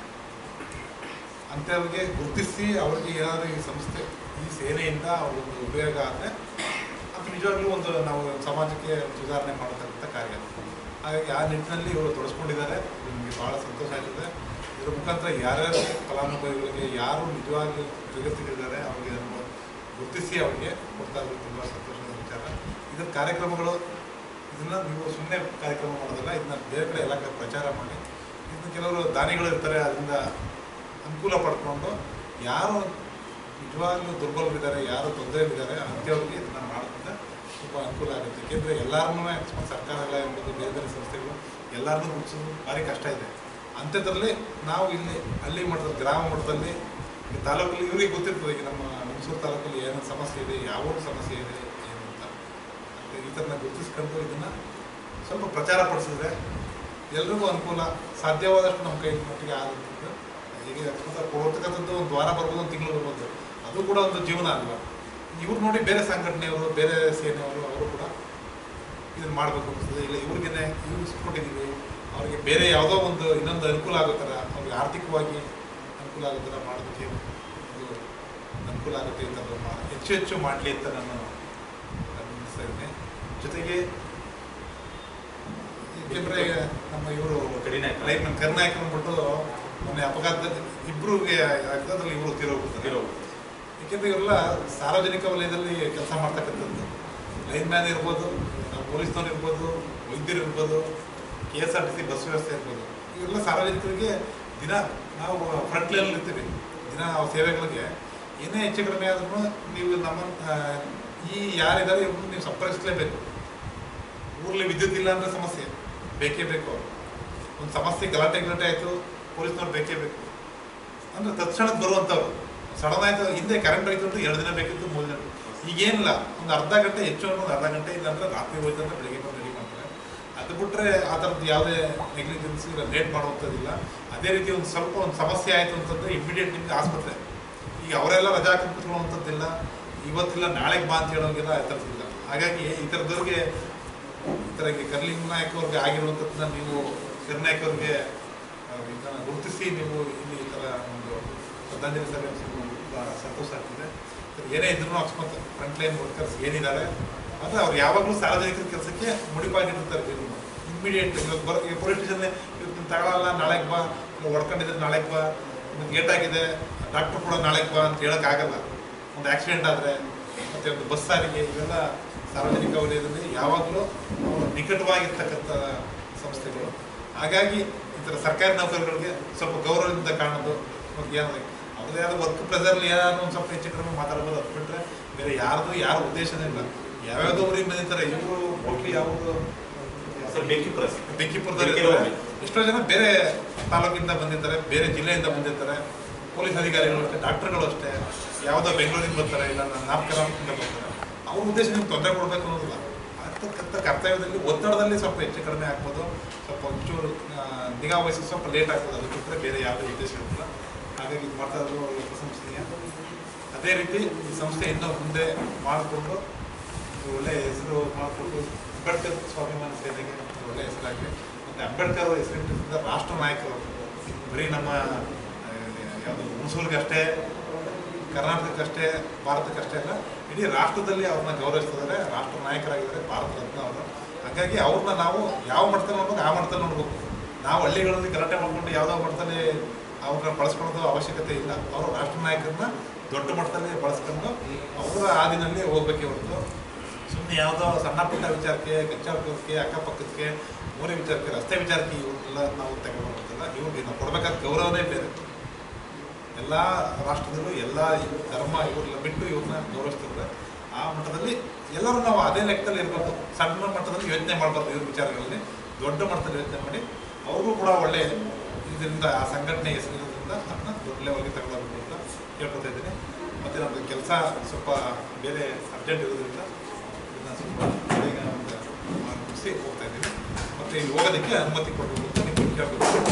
Speaker 4: ಅಂಥವ್ರಿಗೆ ಗುರುತಿಸಿ ಅವ್ರಿಗೆ ಏನಾದರೂ ಈ ಸಂಸ್ಥೆ ಈ ಸೇನೆಯಿಂದ ಅವ್ರಿಗೊಂದು ಉಪಯೋಗ ಆದರೆ ಅದು ನಿಜವಾಗ್ಲೂ ಒಂದು ನಾವು ಸಮಾಜಕ್ಕೆ ಒಂದು ಸುಧಾರಣೆ ಮಾಡತಕ್ಕಂಥ ಕಾರ್ಯ ಹಾಗಾಗಿ ಆ ನಿಟ್ಟಿನಲ್ಲಿ ಇವರು ತೊಡಸ್ಕೊಂಡಿದ್ದಾರೆ ಇದು ನಮಗೆ ಭಾಳ ಸಂತೋಷ ಆಯ್ತದೆ ಇದ್ರ ಮುಖಾಂತರ ಯಾರ್ಯಾರು ಫಲಾನುಭವಿಗಳಿಗೆ ಯಾರು ನಿಜವಾಗ್ಲೂ ಜಗತ್ತಿಗಿದ್ದಾರೆ ಅವ್ರಿಗೆ ಅದನ್ನು ಗುರುತಿಸಿ ಅವ್ರಿಗೆ ಕೊಡ್ತಾ ಇರೋದು ತುಂಬ ಸಂತೋಷದ ವಿಚಾರ ಇದರ ಕಾರ್ಯಕ್ರಮಗಳು ಇದನ್ನ ನೀವು ಸುಮ್ಮನೆ ಕಾರ್ಯಕ್ರಮ ಮಾಡೋದಲ್ಲ ಇದನ್ನ ಬೇರೆ ಕಡೆ ಎಲ್ಲ ಕಡೆ ಪ್ರಚಾರ ಮಾಡಿ ಇದನ್ನ ಕೆಲವರು ದಾನಿಗಳು ಇರ್ತಾರೆ ಅದರಿಂದ ಅನುಕೂಲ ಪಡ್ಕೊಂಡು ಯಾರು ನಿಜವಾಗ್ಲೂ ದುರ್ಬಲರಿದ್ದಾರೆ ಯಾರು ತೊಂದರೆಯಲ್ಲಿದ್ದಾರೆ ಅಂಥವ್ರಿಗೆ ಇದನ್ನ ಮಾಡೋದ್ರಿಂದ ತುಂಬ ಅನುಕೂಲ ಆಗುತ್ತೆ ಏಕೆಂದರೆ ಎಲ್ಲರನ್ನೂ ಅಕಸ್ಮಾತ್ ಸರ್ಕಾರ ಎಲ್ಲ ಇರ್ಬೋದು ಬೇರೆ ಬೇರೆ ಸಂಸ್ಥೆಗಳು ಎಲ್ಲರನ್ನೂ ಗುರುತಿಸೋದು ಭಾರಿ ಕಷ್ಟ ಇದೆ ಅಂಥದ್ರಲ್ಲಿ ನಾವು ಇಲ್ಲಿ ಹಳ್ಳಿ ಮಟ್ಟದಲ್ಲಿ ಗ್ರಾಮ ಮಟ್ಟದಲ್ಲಿ ಈ ತಾಲೂಕಲ್ಲಿ ಇವ್ರಿಗೆ ಗೊತ್ತಿರ್ತದೆ ಈಗ ನಮ್ಮ ಹುಣಸೂರು ತಾಲೂಕಲ್ಲಿ ಏನೇನು ಸಮಸ್ಯೆ ಇದೆ ಯಾವ ಸಮಸ್ಯೆ ಇದೆ ಏನು ಅಂತ ಮತ್ತೆ ಈ ಥರನ ಗುರುತಿಸ್ಕೊಂಡು ಇದನ್ನು ಸ್ವಲ್ಪ ಪ್ರಚಾರ ಪಡಿಸಿದ್ರೆ ಎಲ್ರಿಗೂ ಅನುಕೂಲ ಸಾಧ್ಯವಾದಷ್ಟು ನಮ್ಮ ಕೈ ಮಟ್ಟಿಗೆ ಆಗುತ್ತೆ ಈಗ ಅಕಸ್ಮಾತ್ ಕೊಡ್ತಕ್ಕಂಥದ್ದು ಒಂದು ವಾರ ಬರ್ಬೋದು ಒಂದು ತಿಂಗಳು ಬರ್ಬೋದು ಅದು ಕೂಡ ಒಂದು ಜೀವನ ಅಲ್ವಾ ಇವ್ರು ನೋಡಿ ಬೇರೆ ಸಂಘಟನೆಯವರು ಬೇರೆ ಸೇನೆಯವರು ಅವರು ಕೂಡ ಇದನ್ನು ಮಾಡಬೇಕು ಅನಿಸ್ತದೆ ಇಲ್ಲ ಇವ್ರಿಗೇನೆ ಇವ್ರು ಕೊಟ್ಟಿದ್ದೀವಿ ಅವರಿಗೆ ಬೇರೆ ಯಾವುದೋ ಒಂದು ಇನ್ನೊಂದು ಅನುಕೂಲ ಆಗೋ ಥರ ಅವ್ರಿಗೆ ಆರ್ಥಿಕವಾಗಿ ಅನುಕೂಲ ಆಗೋ ಥರ ಮಾಡೋದಕ್ಕೆ ಒಂದು ಅನುಕೂಲ ಆಗುತ್ತೆ ಅಂತ ಅದು ಮಾ- ಹೆಚ್ಚು ಹೆಚ್ಚು ಮಾಡಲಿ ಅಂತ ನಾನು ಗಮನಿಸ್ತಾ ಇದ್ದೀನಿ ಜೊತೆಗೆ ಏಕೆಂದರೆ ನಮ್ಮ ಇವರು
Speaker 3: ಕಡಿನಾಯಕ.
Speaker 4: ಲೈಫ್ ಕರ್ನಾಯಕ ಅಂದ್ಬಿಟ್ಟು ಮೊನ್ನೆ ಅಪಘಾತದಲ್ಲಿ ಇಬ್ಬರಿಗೆ ಅಪಘಾತದಲ್ಲಿ ಇವರು ತೀರೋಗ್ಬಿಡ್ತಾರೆ
Speaker 3: ಇರೋ
Speaker 4: ಏಕೆಂದರೆ ಇವರೆಲ್ಲ ಸಾರ್ವಜನಿಕ ವಲಯದಲ್ಲಿ ಕೆಲಸ ಮಾಡ್ತಕ್ಕಂಥದ್ದು ಲೈನ್ ಮ್ಯಾನ್ ಇರ್ಬೋದು ನಾವು ಪೊಲೀಸ್ನವ್ರು ಇರ್ಬೋದು ವೈದ್ಯರು ಇರ್ಬೋದು K S R T C bus ವ್ಯವಸ್ಥೆ ಇರ್ಬೋದು ಇವೆಲ್ಲ ಸಾರ್ವಜನಿಕರಿಗೆ ದಿನ ನಾವು ಫ್ರಂಟ್ ಲೈನಲ್ಲಿ ಇರ್ತೀವಿ ದಿನ ನಾವು ಸೇವೆಗಳಿಗೆ ಏನೇ ಹೆಚ್ಚು ಕಡಿಮೆ ಆದ್ರೂ ನೀವು ನಮ್ಮ ಆ, ಈ ಯಾರಿದ್ದಾರೆ ಇವ್ರನ್ನ ನೀವು ಸಂಪರ್ಕಿಸಲೇಬೇಕು ಊರಲ್ಲಿ ವಿದ್ಯುತ್ ಇಲ್ಲ ಅಂದರೆ ಸಮಸ್ಯೆ ಬೇಕೇ ಬೇಕು ಒಂದು ಸಮಸ್ಯೆ ಗಲಾಟೆ ಗಲಾಟೆ ಆಯಿತು ಪೊಲೀಸ್ನವ್ರು ಬೇಕೇ ಬೇಕು ಅಂದರೆ ತಕ್ಷಣಕ್ಕೆ ಬರುವಂಥವ್ರು ಸಡನ್ ಆಯಿತು ಹಿಂದೆ ಕರೆಂಟ್ ಹೋಯ್ತು ಅಂತ ಎರಡು ದಿನ ಬೇಕಿತ್ತು ಮೂರು ದಿನ ಈಗೇನಿಲ್ಲ ಒಂದು ಅರ್ಧ ಗಂಟೆ ಹೆಚ್ಚು ಅನ್ನೋ ಒಂದು ಅರ್ಧ ಗಂಟೆ ಇಲ್ಲ ಅಂದ್ರೆ ರಾತ್ರಿ ಹೋಯ್ತು ಅಂದ್ರೆ ಬೆಳಿಗ್ಗೆ ಬಂದು ರೆಡಿ ಮಾಡ್ತಾರೆ ಅದು ಬಿಟ್ಟರೆ ಆ ಥರದ್ದು ಯಾವುದೇ ನೆಗ್ಲಿಜೆನ್ಸ್ ಇಲ್ಲ ಲೇಟ್ ಮಾಡುವಂಥದ್ದಿಲ್ಲ ಅದೇ ರೀತಿ ಒಂದು ಸ್ವಲ್ಪ ಒಂದು ಸಮಸ್ಯೆ ಆಯಿತು ಅಂತಂದ್ರೆ ಇಮಿಡಿಯೇಟ್ ನಿಮ್ಗೆ ಆಸ್ಪತ್ರೆ ಈಗ ಅವರೆಲ್ಲ ರಜಾ ಹಾಕಿ ಕುತ್ಕೊಳ್ಳುವಂಥದ್ದಿಲ್ಲ ಇವತ್ತಿಲ್ಲ ನಾಳೆಗೆ ಬಾ ಅಂತ ಹೇಳೋಂಗಿಲ್ಲ ಆ ಥರದ್ದಿಲ್ಲ ಹಾಗಾಗಿ ಈ ಥರದವ್ರಿಗೆ ಈ ಥರ ಈಗ ಕರ್ಲಿಂಗ್ ನಾಯಕ್ ಅವ್ರಿಗೆ ಆಗಿರುವಂಥದ್ದನ್ನ ನೀವು ಕರ್ನಾಯಕ್ ಅವ್ರಿಗೆ ಆ, ಇದನ್ನ ಗುರುತಿಸಿ ನೀವು ಇಲ್ಲಿ ಈ ಥರ ಒಂದು ಶ್ರದ್ಧಾಂಜಲಿ ಸಭೆ ನಡೆಸಿದ್ದು ತುಂಬ ಸಂತೋಷ ಆಗ್ತಿದೆ ಸರ್, ಏನೇ ಇದ್ರೂ ಅಕಸ್ಮಾತ್ ಫ್ರಂಟ್ ಲೈನ್ ವರ್ಕರ್ಸ್ ಏನಿದ್ದಾರೆ ಅದು ಅವ್ರು ಯಾವಾಗಲೂ ಸಾರ್ವಜನಿಕರ ಕೆಲಸಕ್ಕೆ ಮುಡಿಪಾಗಿಟ್ಟಿರ್ತಾರೆ ಜನರು ಇಮಿಡಿಯೇಟ್ ಇವತ್ತು ಬರ ಈಗ ಪೊಲೀಸ್ ಸ್ಟೇಷನ್ ಇವತ್ತು ತಗೊಳ್ಳಲ್ಲ ನಾಳೆಗೆ ಬಾ ಇಲ್ಲ ಹೊಡ್ಕೊಂಡಿದ್ರೆ ನಾಳೆಗೆ ಬಾ ನಿಮ್ಗೆ ಏಟ್ ಆಗಿದೆ ಡಾಕ್ಟ್ರು ಕೂಡ ನಾಳೆಗೆ ಬಾ ಅಂತ ಹೇಳೋಕ್ಕಾಗಲ್ಲ ಒಂದು ಆಕ್ಸಿಡೆಂಟ್ ಆದರೆ ಮತ್ತು ಒಂದು ಬಸ್ ಸಾರಿಗೆ ಇವೆಲ್ಲ ಸಾರ್ವಜನಿಕ ವಲಯದಲ್ಲಿ ಯಾವಾಗಲೂ ಅವರು ನಿಕಟವಾಗಿರ್ತಕ್ಕಂಥ ಸಂಸ್ಥೆಗಳು ಹಾಗಾಗಿ ಈ ಥರ ಸರ್ಕಾರಿ ನೌಕರರಿಗೆ ಸ್ವಲ್ಪ ಗೌರವದಿಂದ ಕಾಣೋದು ಮತ್ತು ಏನಾದ್ರು ಅವ್ರದ್ದು ಯಾರು ವರ್ಕ್ ಪ್ರೆಸರ್ಲಿ ಏನಾದ್ರು ಒಂದು ಸ್ವಲ್ಪ ಹೆಚ್ಚು ಕಡಿಮೆ ಮಾತಾಡ್ಬೋದು ಅದು ಬಿಟ್ಟರೆ ಬೇರೆ ಯಾರ್ದು ಯಾರ ಉದ್ದೇಶನೇ ಇಲ್ಲ ಯಾವ್ಯಾವುದೋ ಊರಿಗೆ ಬಂದಿರ್ತಾರೆ ಇವರು ಮೋಸ್ಟ್ಲಿ ಯಾವುದು
Speaker 3: ಸರ್ ಬೆಂಕಿ ಪ್ರೆಸ್
Speaker 4: ಬೆಂಕಿಪುರದಲ್ಲಿ
Speaker 3: ಬೆಂಕಿಲೋ
Speaker 4: ಇರ್ತಾರೆ. ಎಷ್ಟೋ ಜನ ಬೇರೆ ತಾಲೂಕಿಂದ ಬಂದಿರ್ತಾರೆ ಬೇರೆ ಜಿಲ್ಲೆಯಿಂದ ಬಂದಿರ್ತಾರೆ ಪೊಲೀಸ್ ಅಧಿಕಾರಿಗಳು ಅಷ್ಟೇ ಡಾಕ್ಟರ್ಗಳು ಅಷ್ಟೇ ಯಾವುದೋ ಬೆಂಗಳೂರಿಂದ ಬರ್ತಾರೆ ಇಲ್ಲ ನಾಮಕರಣದಿಂದ ಬರ್ತಾರೆ ಅವ್ರ ಉದ್ದೇಶ ನಿಮ್ಗೆ ತೊಂದರೆ ಕೊಡಬೇಕು ಅನ್ನೋದಿಲ್ಲ ಅಂತಕ್ಕಂಥ ಕರ್ತವ್ಯದಲ್ಲಿ ಒತ್ತಡದಲ್ಲಿ ಸ್ವಲ್ಪ ಹೆಚ್ಚು ಕಡಿಮೆ ಆಗ್ಬೋದು ಸ್ವಲ್ಪ ಒಂಚೂರು ಆ, ನಿಗಾ ವಹಿಸಿ ಸ್ವಲ್ಪ ಲೇಟ್ ಆಗ್ತದೆ ಅದು ಬಿಟ್ಟರೆ ಬೇರೆ ಯಾವುದೇ ಉದ್ದೇಶ ಇರಲಿಲ್ಲ ಹಾಗಾಗಿ ಇದು ಮಾಡ್ತಾ ಇರೋದು ಒಳ್ಳೆ ಪ್ರಶಂಸನೀಯ ಅದೇ ರೀತಿ ಈ ಸಂಸ್ಥೆ ಇನ್ನೂ ಮುಂದೆ ಮಾಡಿಕೊಂಡು ಒಳ್ಳೆ ಹೆಸರು ಮಾಡಿಕೊಂಡು ಅಂಬೇಡ್ಕರ್ ಸ್ವಾಭಿಮಾನ ಸೇನೆಗೆ ಒಂದು ಒಳ್ಳೆ ಹೆಸರಾಗಲಿ ಮತ್ತು ಅಂಬೇಡ್ಕರ್ ಅವರ ಹೆಸರಿಟ್ಟಿದ್ದ ರಾಷ್ಟ್ರ ನಾಯಕರು ಬರೀ ನಮ್ಮ ಆ, ಯಾವುದು ಹುಣಸೂರಿಗೆ ಅಷ್ಟೇ ಕರ್ನಾಟಕಕ್ಕಷ್ಟೇ ಭಾರತಕ್ಕಷ್ಟೇ ಅಲ್ಲ ಇಡೀ ರಾಷ್ಟ್ರದಲ್ಲಿ ಅವ್ರನ್ನ ಗೌರವಿಸ್ತಿದ್ದಾರೆ ರಾಷ್ಟ್ರ ನಾಯಕರಾಗಿದ್ದಾರೆ ಭಾರತ ರತ್ನ ಅವರು ಹಾಗಾಗಿ ಅವ್ರನ್ನ ನಾವು ಯಾವ ಮಟ್ಟದಲ್ಲಿ ನೋಡ್ಬೇಕು ಆ ಮಟ್ಟದಲ್ಲಿ ನೋಡ್ಬೇಕು ನಾವು ಹಳ್ಳಿಗಳಲ್ಲಿ ಗಲಾಟೆ ಮಾಡ್ಕೊಂಡು ಯಾವುದೋ ಮಟ್ಟದಲ್ಲಿ ಅವ್ರನ್ನ ಬಳಸ್ಕೊಳ್ಳೋದು ಅವಶ್ಯಕತೆ ಇಲ್ಲ ಅವರು ರಾಷ್ಟ್ರ ನಾಯಕರನ್ನ ದೊಡ್ಡ ಮಟ್ಟದಲ್ಲಿ ಬಳಸ್ಕೊಂಡು ಅವರ ಹಾದಿನಲ್ಲಿ ಹೋಗ್ಬೇಕೇ ಹೊರತು ಸುಮ್ಮನೆ ಯಾವುದೋ ಸಣ್ಣ ಪುಟ್ಟ ವಿಚಾರಕ್ಕೆ ಕಚ್ಚಾಟಕ್ಕೆ ಅಕ್ಕಪಕ್ಕಕ್ಕೆ ಮೂಲೆ ವಿಚಾರಕ್ಕೆ ರಸ್ತೆ ವಿಚಾರಕ್ಕೆ ಇವ್ರನ್ನೆಲ್ಲ ನಾವು ತಗೊಂಡ್ಬರ್ತಿಲ್ಲ ಇವ್ರಿಗೆ ನಾವು ಕೊಡಬೇಕಾದ ಗೌರವನೇ ಬೇರೆ ಎಲ್ಲ ರಾಷ್ಟ್ರದಲ್ಲೂ ಎಲ್ಲ ಧರ್ಮ ಇವ್ರನ್ನ ಬಿಟ್ಟು ಇವ್ರನ್ನ ಗೌರವಿಸ್ತಿದ್ರೆ ಆ ಮಟ್ಟದಲ್ಲಿ ಎಲ್ಲರೂ ನಾವು ಅದೇ ಲೆಕ್ಕದಲ್ಲಿ ಇರಬೇಕು ಸಣ್ಣ ಮಟ್ಟದಲ್ಲಿ ಯೋಚನೆ ಮಾಡಬಾರ್ದು ಇವ್ರ ವಿಚಾರಗಳಲ್ಲಿ ದೊಡ್ಡ ಮಟ್ಟದಲ್ಲಿ ಯೋಚನೆ ಮಾಡಿ ಅವ್ರಿಗೂ ಕೂಡ ಒಳ್ಳೆ ಇದರಿಂದ ಆ ಸಂಘಟನೆ ಹೆಸರಿರೋದ್ರಿಂದ ಅದನ್ನ ದೊಡ್ಡ ಲೆವೆಲ್ಗೆ ತಗೊಳ್ಬೇಕು ಅಂತ ಕೇಳ್ಕೊತಾ ಇದ್ದೀನಿ ಮತ್ತು ನಮ್ಮದು ಕೆಲಸ ಸ್ವಲ್ಪ ಬೇರೆ ಅರ್ಜೆಂಟ್ ಇರೋದ್ರಿಂದ ಇದನ್ನ ಸ್ವಲ್ಪ ಬೇಗ ಒಂದು ಮುಗಿಸಿ ಹೋಗ್ತಾ ಇದ್ದೀನಿ ಮತ್ತು ಇಲ್ಲಿ ಹೋಗೋದಕ್ಕೆ ಅನುಮತಿ ಕೊಡಬೇಕು ಅಂತ ನಿಮ್ಗೆ ಕೇಳ್ಬೇಕು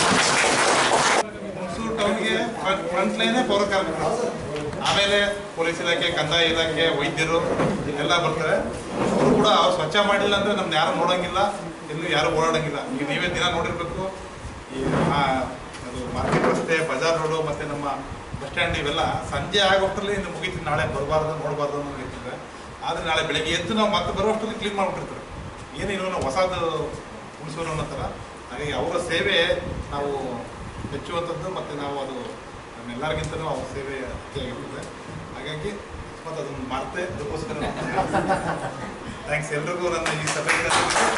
Speaker 4: ಹುಣಸೂರು ಟೌನ್ಗೆ ಫ್ರಂಟ್ ಲೈನೇ ಪೌರ ಕಾರ್ಮಿಕರು ಆಮೇಲೆ ಪೊಲೀಸ್ ಇಲಾಖೆ ಕಂದಾಯ ಇಲಾಖೆ ವೈದ್ಯರು ಎಲ್ಲ ಬರ್ತಾರೆ ಅವರು ಕೂಡ ಅವ್ರು ಸ್ವಚ್ಛ ಮಾಡಿಲ್ಲ ಅಂದ್ರೆ ನಮ್ದು ಯಾರು ನೋಡಂಗಿಲ್ಲ ಎಲ್ಲೂ ಯಾರು ಓಡಾಡಂಗಿಲ್ಲ ಈಗ ನೀವೇ ದಿನ ನೋಡಿರ್ಬೇಕು ಈ ಆ, ಅದು ಮಾರ್ಕೆಟ್ ರಸ್ತೆ ಬಜಾರ್ ರೋಡು ಮತ್ತೆ ನಮ್ಮ ಬಸ್ ಸ್ಟ್ಯಾಂಡ್ ಇವೆಲ್ಲ ಸಂಜೆ ಆಗೋಷ್ಟರಲ್ಲಿ ಇನ್ನು ಮುಗೀತು ನಾಳೆ ಬರಬಾರ್ದು ನೋಡಬಾರ್ದು ಅನ್ನೋ ಇರ್ತದೆ ಆದರೆ ನಾಳೆ ಬೆಳಗ್ಗೆ ಎದ್ದು ನಾವು ಮತ್ತೆ ಬರೋಷ್ಟರಲ್ಲಿ ಕ್ಲೀನ್ ಮಾಡಿಬಿಟ್ಟಿರ್ತಾರೆ ಏನೇನು ನಾವು ಹೊಸದು ಉಳಿಸೋಣ ಅನ್ನೋ ಥರ ಹಾಗಾಗಿ ಅವರ ಸೇವೆ ನಾವು ಮೆಚ್ಚುವಂಥದ್ದು ಮತ್ತು ನಾವು ಅದು ನಮ್ಮೆಲ್ಲರಿಗಿಂತಲೂ ಅವ್ರ ಸೇವೆ ಅತಿಯಾಗಿರ್ತದೆ ಹಾಗಾಗಿ ಮತ್ತು ಅದನ್ನು ಮರ್ತೆ ಅದಕ್ಕೋಸ್ಕರ ಥ್ಯಾಂಕ್ಸ್ ಎಲ್ರಿಗೂ ನನ್ನ ಈ ಸಭೆಗೆ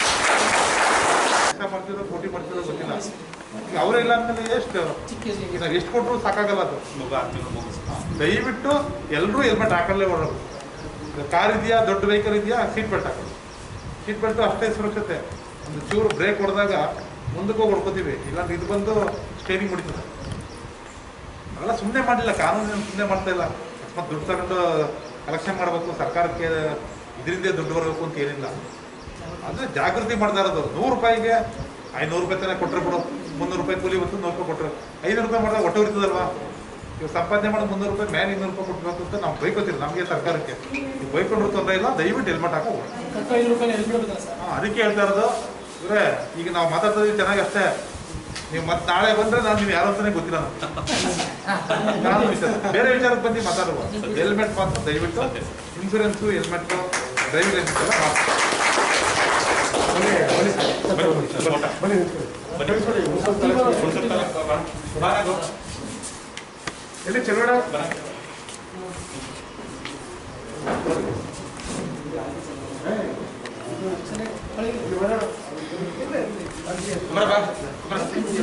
Speaker 4: ಕಷ್ಟ ಮಾಡ್ತಿರೋ ಕೋಟಿ ಮಾಡ್ತಿರೋ ಗೊತ್ತಿಲ್ಲ ಈಗ ಅವರೆಲ್ಲ ಅಂದಮೇಲೆ ಎಷ್ಟು ಈಗ ನಾವು ಎಷ್ಟು ಕೊಟ್ಟರು ಸಾಕಾಗಲ್ಲ ಅದು
Speaker 3: ಮಗು ಆಗ್ತಿರೋ ಮಗು
Speaker 4: ದಯವಿಟ್ಟು ಎಲ್ಲರೂ ಹೆಲ್ಮೆಟ್ ಹಾಕಲ್ಲೇ ಓಡೋದು ಕಾರ್ ಇದೆಯಾ ದೊಡ್ಡ ವೆಹಿಕಲ್ ಇದೆಯಾ ಸೀಟ್ ಬೆಲ್ಟ್ ಹಾಕೋದು ಸೀಟ್ ಬೆಲ್ಟು ಅಷ್ಟೇ ಸುರಕ್ಷತೆ ಒಂದು ಚೂರು ಬ್ರೇಕ್ ಹೊಡೆದಾಗ ಮುಂದಕ್ಕೆ ಹೋಗಿ ಹೊಡ್ಕೋತೀವಿ ಇಲ್ಲಾಂದ್ರೆ ಇದು ಬಂದು ಸ್ಟೇರಿಂಗ್ ಹೊಡಿತದೆ ಅವೆಲ್ಲ ಸುಮ್ಮನೆ ಮಾಡಲಿಲ್ಲ ಕಾನೂನು ಸುಮ್ಮನೆ ಮಾಡ್ತಾ ಇಲ್ಲ ಅಕಸ್ಮಾತ್ ದುಡ್ಡು ತಗೊಂಡು ಕಲೆಕ್ಷನ್ ಮಾಡಬೇಕು ಸರ್ಕಾರಕ್ಕೆ ಇದರಿಂದ ದುಡ್ಡು ಬರಬೇಕು ಅಂತ ಏನಿಲ್ಲ ಆದರೆ ಜಾಗೃತಿ ಮಾಡ್ತಾ ಇರೋದು ನೂರು ರೂಪಾಯಿಗೆ ಐನೂರು ರೂಪಾಯಿ ತನಕ ಕೊಟ್ಟರೆ ಬಿಡು ಮುನ್ನೂರು ರೂಪಾಯಿ ಕೂಲಿ ಬಂತು ನೂರು ರೂಪಾಯಿ ಕೊಟ್ಟರು ಐನೂರು ರೂಪಾಯಿ ಮಾಡಿದಾಗ ಹೊಟ್ಟೆ ಉರಿತದಲ್ವಾ ಇವಾಗ ಸಂಪಾದನೆ ಮಾಡೋದು ಮುನ್ನೂರು ರೂಪಾಯಿ ಮೇಲೆ ಇನ್ನೂರು ರೂಪಾಯಿ ಕೊಟ್ಬೇಕು ಅಂತ ನಾವು ಬೈಕೋತೀವಿ ನಮಗೆ ಸರ್ಕಾರಕ್ಕೆ ನೀವು ಬೈಕೊಂಡ್ರು ತೊಂದರೆ ಇಲ್ಲ ದಯವಿಟ್ಟು ಹೆಲ್ಮೆಟ್ ಹಾಕೋ
Speaker 1: ಕಕ್ಕ ಐದು ರೂಪಾಯಿ ಎಲ್ಲಿ ಬಿಡ್ಬೇಕಲ್ಲ ಸರ್
Speaker 4: ಹಾಂ ಅದಕ್ಕೆ ಹೇಳ್ತಾ ಇರೋದು ಇವರೇ ಈಗ ನಾವು ಮಾತಾಡ್ತಾ ಇದೀವಿ ಚೆನ್ನಾಗಿ ಅಷ್ಟೇ ನೀವು ಮತ್ತೆ ನಾಳೆ ಬಂದ್ರೆ ನಾನು ನೀವು ಯಾರು ಅಂತಾನೆ ಗೊತ್ತಿಲ್ಲ ನನಗೆ. ಕಾನೂನು ವಿಚಾರ ಬೇರೆ ವಿಚಾರಕ್ಕೆ ಬಂದು ಮಾತಾಡುವ ಹೆಲ್ಮೆಟ್ ಮಾತ್ರ ದಯವಿಟ್ಟು ಇನ್ಸೂರೆನ್ಸು ಹೆಲ್ಮೆಟ್ ಡ್ರೈವಿಂಗ್ ಲೈಸೆನ್ಸ್ ಎಲ್ಲ ಮಾಡ್ತಾರೆ
Speaker 1: ಬನ್ನಿ ಬನ್ನಿ ಸರ್
Speaker 3: ಫೋಟೋ.
Speaker 1: ಬನ್ನಿ ನಿಂತ್ಕೊಳ್ಳಿ.
Speaker 3: ಬನ್ನಿ.
Speaker 1: ಕಳಿಸ್ಕೊಡಿ, ಮುಗಿಸೋ ತಲೆ ಕಳಿಸ್ಕೊಡಿ. ಎಲ್ಲಿ ಚಲೋಡ
Speaker 3: ಕುಮಾರ ಬಾ ಕುಮಾರ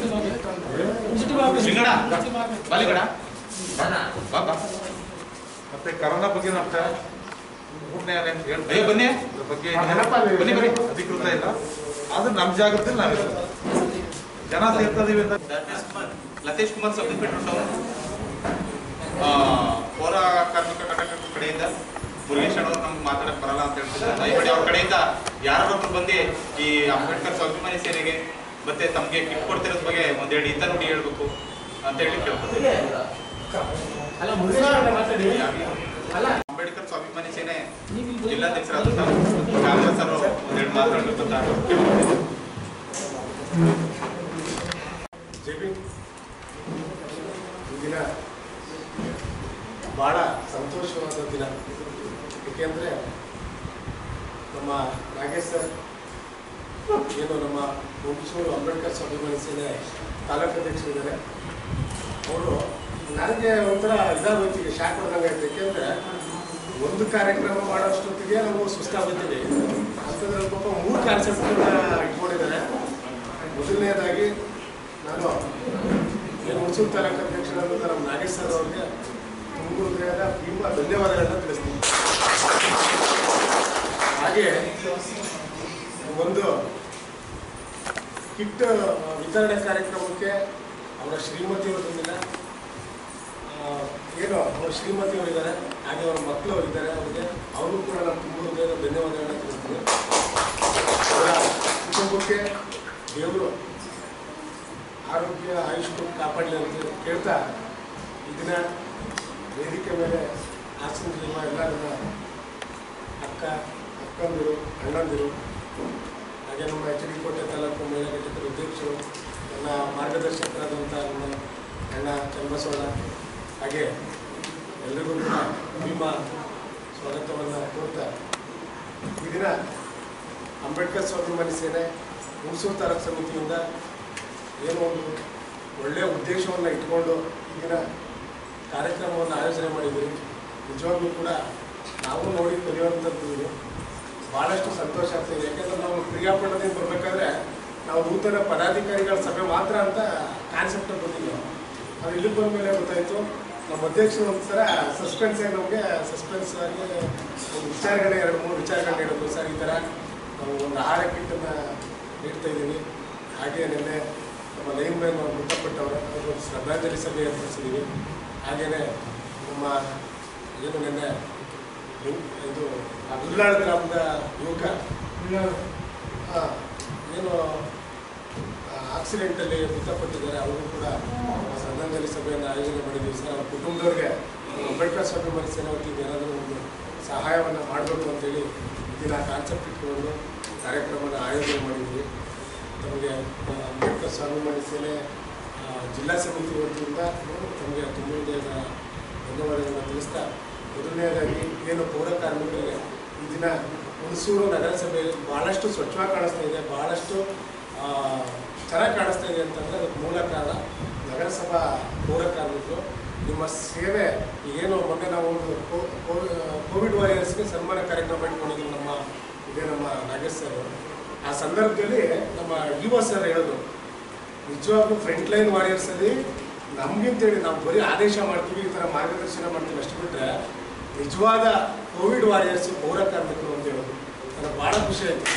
Speaker 3: ಸಿಂಗಡ ಬಾಲಿಗಡ ಬಾ ಬಾ
Speaker 4: ಮತ್ತೆ ಕರೋನಾ ಬಗ್ಗೆ ಅಷ್ಟೇ ಮೂರನೇ ಅಲೆ ಅಂತ ಹೇಳ್ತಾರೆ.
Speaker 3: ಅಯ್ಯೋ ಬನ್ನಿ
Speaker 4: ಅದ್ರ ಬಗ್ಗೆ
Speaker 1: ಆ, ನೆನಪಲ್ಲಿ
Speaker 3: ಬನ್ನಿ, ಬನ್ನಿ.
Speaker 4: ಅಧಿಕೃತ ಇಲ್ಲ ಆದ್ರೆ ನಮ್ಮ ಜಾಗೃತಿಯಲ್ಲಿ ನಾವಿರ್ತೀವಿ ಜನ ಸೇರ್ತಾ ಇದೀವಿ ಅಂತ
Speaker 3: Latesh Kumar sub inspector town ಪೌರ ಕಾರ್ಮಿಕ ಘಟಕ ಕಡೆಯಿಂದ ಮುರುಗೇಶ್ ಅಣ್ಣವ್ರು ನಮ್ಗೆ ಮಾತಾಡಕ್ ಬರಲ್ಲ ಅಂತ ಹೇಳ್ತಿದ್ದಾರೆ ದಯಮಾಡಿ ಅವ್ರ ಕಡೆಯಿಂದ ಯಾರೊಬ್ರು ಬಂದು ಈ ಅಂಬೇಡ್ಕರ್ ಸ್ವಾಭಿಮಾನಿ ಸೇನೆಗೆ ಮತ್ತೆ ತಮಗೆ ಕಿಟ್ ಕೊಡ್ತಿರೋದ್ ಬಗ್ಗೆ ಒಂದೆರಡು ಈತ ನುಡಿ ಹೇಳ್ಬೇಕು ಅಂತ ಹೇಳಿ ಕೇಳ್ಕೊತೀನಿ
Speaker 1: ಅಲ್ಲ ಮುರುಗೇಶ್ ಅವ್ರನ್ನ ಮಾತಾಡಿ ಅಲ್ಲ
Speaker 3: ಅಂಬೇಡ್ಕರ್ ಸ್ವಾಭಿಮಾನಿ ಸೇನೆ
Speaker 1: ನೀವು ಇಲ್ಲಿ
Speaker 3: ಜಿಲ್ಲಾಧ್ಯಕ್ಷರಾದಂಥ ಕಾಂಗ್ರೆಸ್ ಅವರು ಒಂದೆರಡು ಮಾತಾಡಬೇಕು ಅಂತ ಕೇಳ್ಕೊತೀನಿ
Speaker 2: ಜೆಬಿ ಈ ದಿನ ಭಾಳ ಸಂತೋಷವಾದ ದಿನ ಏಕೆಂದರೆ ನಮ್ಮ ನಾಗೇಶ್ ಸರ್ ಏನು ನಮ್ಮ ಹುಣಸೂರು ಅಂಬೇಡ್ಕರ್ ಸ್ವಾಭಿಮಾನಿ ಸೇನೆ ತಾಲೂಕು ಅಧ್ಯಕ್ಷರಿದ್ದಾರೆ ಅವರು ನನಗೆ ಒಂಥರ ಇದಾಗೋಯ್ತು ಈಗ ಶಾಕ್ ಹೊಡೆದಂಗೆ ಆಯ್ತು ಏಕೆಂದರೆ ಒಂದು ಕಾರ್ಯಕ್ರಮ ಮಾಡೋಷ್ಟೊತ್ತಿಗೆ ನಾವು ಸುಸ್ತಾಗೋಗ್ತೀವಿ ಅಂಥದ್ರಲ್ಲಿ ಪಾಪ ಮೂರು ಕಾನ್ಸೆಪ್ಟ್ಗಳನ್ನ ಇಟ್ಕೊಂಡಿದ್ದಾರೆ ಮೊದಲನೇದಾಗಿ ನಾನು ಏನು ಹುಣಸೂರು ತಾಲೂಕು ಅಧ್ಯಕ್ಷರಾದಂಥ ನಮ್ಮ ನಾಗೇಶ್ ಸರ್ ಅವ್ರಿಗೆ ತುಂಬ ಹೃದಯದ ತುಂಬ ಧನ್ಯವಾದಗಳನ್ನ ತಿಳಿಸ್ತೀನಿ ಹಾಗೆ ಒಂದು ಕಿಟ್ ವಿತರಣೆ ಕಾರ್ಯಕ್ರಮಕ್ಕೆ ಅವರ ಶ್ರೀಮತಿಯವರು ಬಂದಿಲ್ಲ ಆ, ಏನು ಅವರ ಶ್ರೀಮತಿಯವರು ಇದ್ದಾರೆ ಹಾಗೆ ಅವರ ಮಕ್ಕಳು ಇದ್ದಾರೆ ಅವರಿಗೆ ಅವ್ರಿಗೂ ಕೂಡ ನಾನು ತುಂಬ ಹೃದಯದ ಧನ್ಯವಾದಗಳನ್ನ ತಿಳಿಸ್ತೀನಿ ಅವರ ಕುಟುಂಬಕ್ಕೆ ದೇವರು ಆರೋಗ್ಯ ಆಯುಷ್ ಕೊಟ್ಟು ಕಾಪಾಡಲಿ ಅಂತ ಕೇಳ್ತಾ ಇದನ್ನ ವೇದಿಕೆ ಮೇಲೆ ಆಸನದಲ್ಲಿರುವ ಎಲ್ಲ ನನ್ನ ಅಕ್ಕ ಅಕ್ಕಂದಿರು ಅಣ್ಣಂದಿರು ಹಾಗೆ ನಮ್ಮ ಎಚ್ ಡಿ ಕೋಟೆ ತಾಲೂಕು ಮಹಿಳಾ ಘಟಕದ ಅಧ್ಯಕ್ಷರು ನನ್ನ ಮಾರ್ಗದರ್ಶಕರಾದಂಥ ನಮ್ಮ ಅಣ್ಣ ಚನ್ನಬಸವಣ್ಣ ಹಾಗೆ ಎಲ್ರಿಗೂ ಕೂಡ ನಿಮ್ಮ ಸ್ವಾಗತವನ್ನು ಕೋರ್ತಾ ಈ ದಿನ ಅಂಬೇಡ್ಕರ್ ಸ್ವಾಭಿಮಾನಿ ಸೇನೆ ಹುಣಸೂರು ತಾಲೂಕು ಸಮಿತಿಯಿಂದ ಏನೋ ಒಂದು ಒಳ್ಳೆಯ ಉದ್ದೇಶವನ್ನು ಇಟ್ಕೊಂಡು ಈಗಿನ ಕಾರ್ಯಕ್ರಮವನ್ನು ಆಯೋಜನೆ ಮಾಡಿದ್ದೀವಿ ನಿಜವಾಗ್ಲೂ ಕೂಡ ನಾವು ನೋಡಿ ಕಲಿಯುವಂಥದ್ದು ಇದು ಭಾಳಷ್ಟು ಸಂತೋಷ ಆಗ್ತಿದೆ ಯಾಕೆಂದ್ರೆ ನಾವು ಕ್ರಿಯಾಪಟದಿಂದ ಬರಬೇಕಾದ್ರೆ ನಾವು ನೂತನ ಪದಾಧಿಕಾರಿಗಳ ಸಭೆ ಮಾತ್ರ ಅಂತ ಕಾನ್ಸೆಪ್ಟ್ ಬಂದಿದ್ದೀವಿ ಅದು ಇಲ್ಲಿಗೆ ಬಂದ ಮೇಲೆ ಗೊತ್ತಾಯಿತು ನಮ್ಮ ಅಧ್ಯಕ್ಷರು ಒಂಥರ ಸಸ್ಪೆನ್ಸ್ ಆಗಿ ನಮಗೆ ಸಸ್ಪೆನ್ಸ್ ಆಗಿ ಒಂದು ವಿಚಾರಗಳೇ ಎರಡು ಮೂರು ವಿಚಾರಗಳನ್ನ ಹೇಳಿದ್ರು ಸರ್ ಈ ಥರ ನಾವು ಒಂದು ಆಹಾರ ಕಿಟ್ಟನ್ನು ನೀಡ್ತಾ ಇದ್ದೀವಿ ಹಾಗೆ ನಿನ್ನೆ ನಮ್ಮ ಲೈನ್ ಮ್ಯಾನ್ ಮೃತಪಟ್ಟವರು ಅವರು ಒಂದು ಶ್ರದ್ಧಾಂಜಲಿ ಸಭೆ ಏರ್ಪಡಿಸಿದ್ದೀವಿ ಹಾಗೆಯೇ ನಮ್ಮ ಏನು ನಿನ್ನೆ ಇದು ಉಲ್ಲಾಳ್ ಗ್ರಾಮದ ಯುವಕ ಆ, ಏನು ಆಕ್ಸಿಡೆಂಟಲ್ಲಿ ಮೃತಪಟ್ಟಿದ್ದಾರೆ ಅವರು ಕೂಡ ಶ್ರದ್ಧಾಂಜಲಿ ಸಭೆಯನ್ನು ಆಯೋಜನೆ ಮಾಡಿದ್ದೀವಿ ಸರ್ ಅವ್ರ ಕುಟುಂಬದವ್ರಿಗೆ ನಮ್ಮ ಅಂಬೇಡ್ಕರ್ ಸ್ವಾಭಿಮಾನಿ ಸೇನೆ ವತಿಯಿಂದ ಏನಾದರೂ ಒಂದು ಸಹಾಯವನ್ನು ಮಾಡಬೇಕು ಅಂತೇಳಿ ಇದನ್ನ ಕಾನ್ಸೆಪ್ಟ್ ಇಟ್ಕೊಂಡು ಕಾರ್ಯಕ್ರಮನ ಆಯೋಜನೆ ಮಾಡಿದ್ವಿ ತಮಗೆ ಆ, ಅಂಬೇಡ್ಕರ್ ಸ್ವಾಭಿಮಾನಿ ಸೇನೆ ಆ, ಜಿಲ್ಲಾ ಸಮಿತಿ ವತಿಯಿಂದ ತಮಗೆ ತುಂಬ ಹೃದಯದ ಧನ್ಯವಾದಗಳನ್ನು ತಿಳಿಸ್ತಾ ಮೊದಲನೇದಾಗಿ ಏನು ಪೌರ ಕಾರ್ಮಿಕರಿಗೆ ಈ ದಿನ ಹುಣಸೂರು ನಗರಸಭೆಯಲ್ಲಿ ಭಾಳಷ್ಟು ಸ್ವಚ್ಛವಾಗಿ ಕಾಣಿಸ್ತಾ ಇದೆ ಭಾಳಷ್ಟು ಆ, ಚೆನ್ನಾಗಿ ಕಾಣಿಸ್ತಾ ಇದೆ ಅಂತಂದರೆ ಅದಕ್ಕೆ ಮೂಲ ಕಾರಣ ನಗರಸಭಾ ಪೌರ ಕಾರ್ಮಿಕರು ನಿಮ್ಮ ಸೇವೆ ಏನು ಮೊನ್ನೆ ನಾವು ಒಂದು ಕೋ- ಕೋ- ಕೋವಿಡ್ ವಾರಿಯರ್ಸ್ಗೆ ಸನ್ಮಾನ ಕಾರ್ಯಕ್ರಮ ಇಟ್ಕೊಂಡಿದ್ದೀವಿ ನಮ್ಮ ಇದೇ ನಮ್ಮ ನಾಗೇಶ್ ಸರ್ ಆ ಸಂದರ್ಭದಲ್ಲಿ ನಮ್ಮ ಯುವ ಸರ್ ಹೇಳಿದ್ರು ನಿಜವಾಗ್ಲೂ ಫ್ರಂಟ್ ಲೈನ್ ವಾರಿಯರ್ಸಲ್ಲಿ ನಮಗಿಂತೇಳಿ ನಾವು ಬರೀ ಆದೇಶ ಮಾಡ್ತೀವಿ ಈ ಥರ ಮಾರ್ಗದರ್ಶನ ಮಾಡ್ತೀವಿ ಅಷ್ಟು ಬಿಟ್ಟರೆ ನಿಜವಾದ ಕೋವಿಡ್ ವಾರಿಯರ್ಸ್ ಪೌರ ಕಾರ್ಮಿಕರು ಅಂತ ಹೇಳೋದು ನನಗೆ ಭಾಳ ಖುಷಿ ಆಯಿತು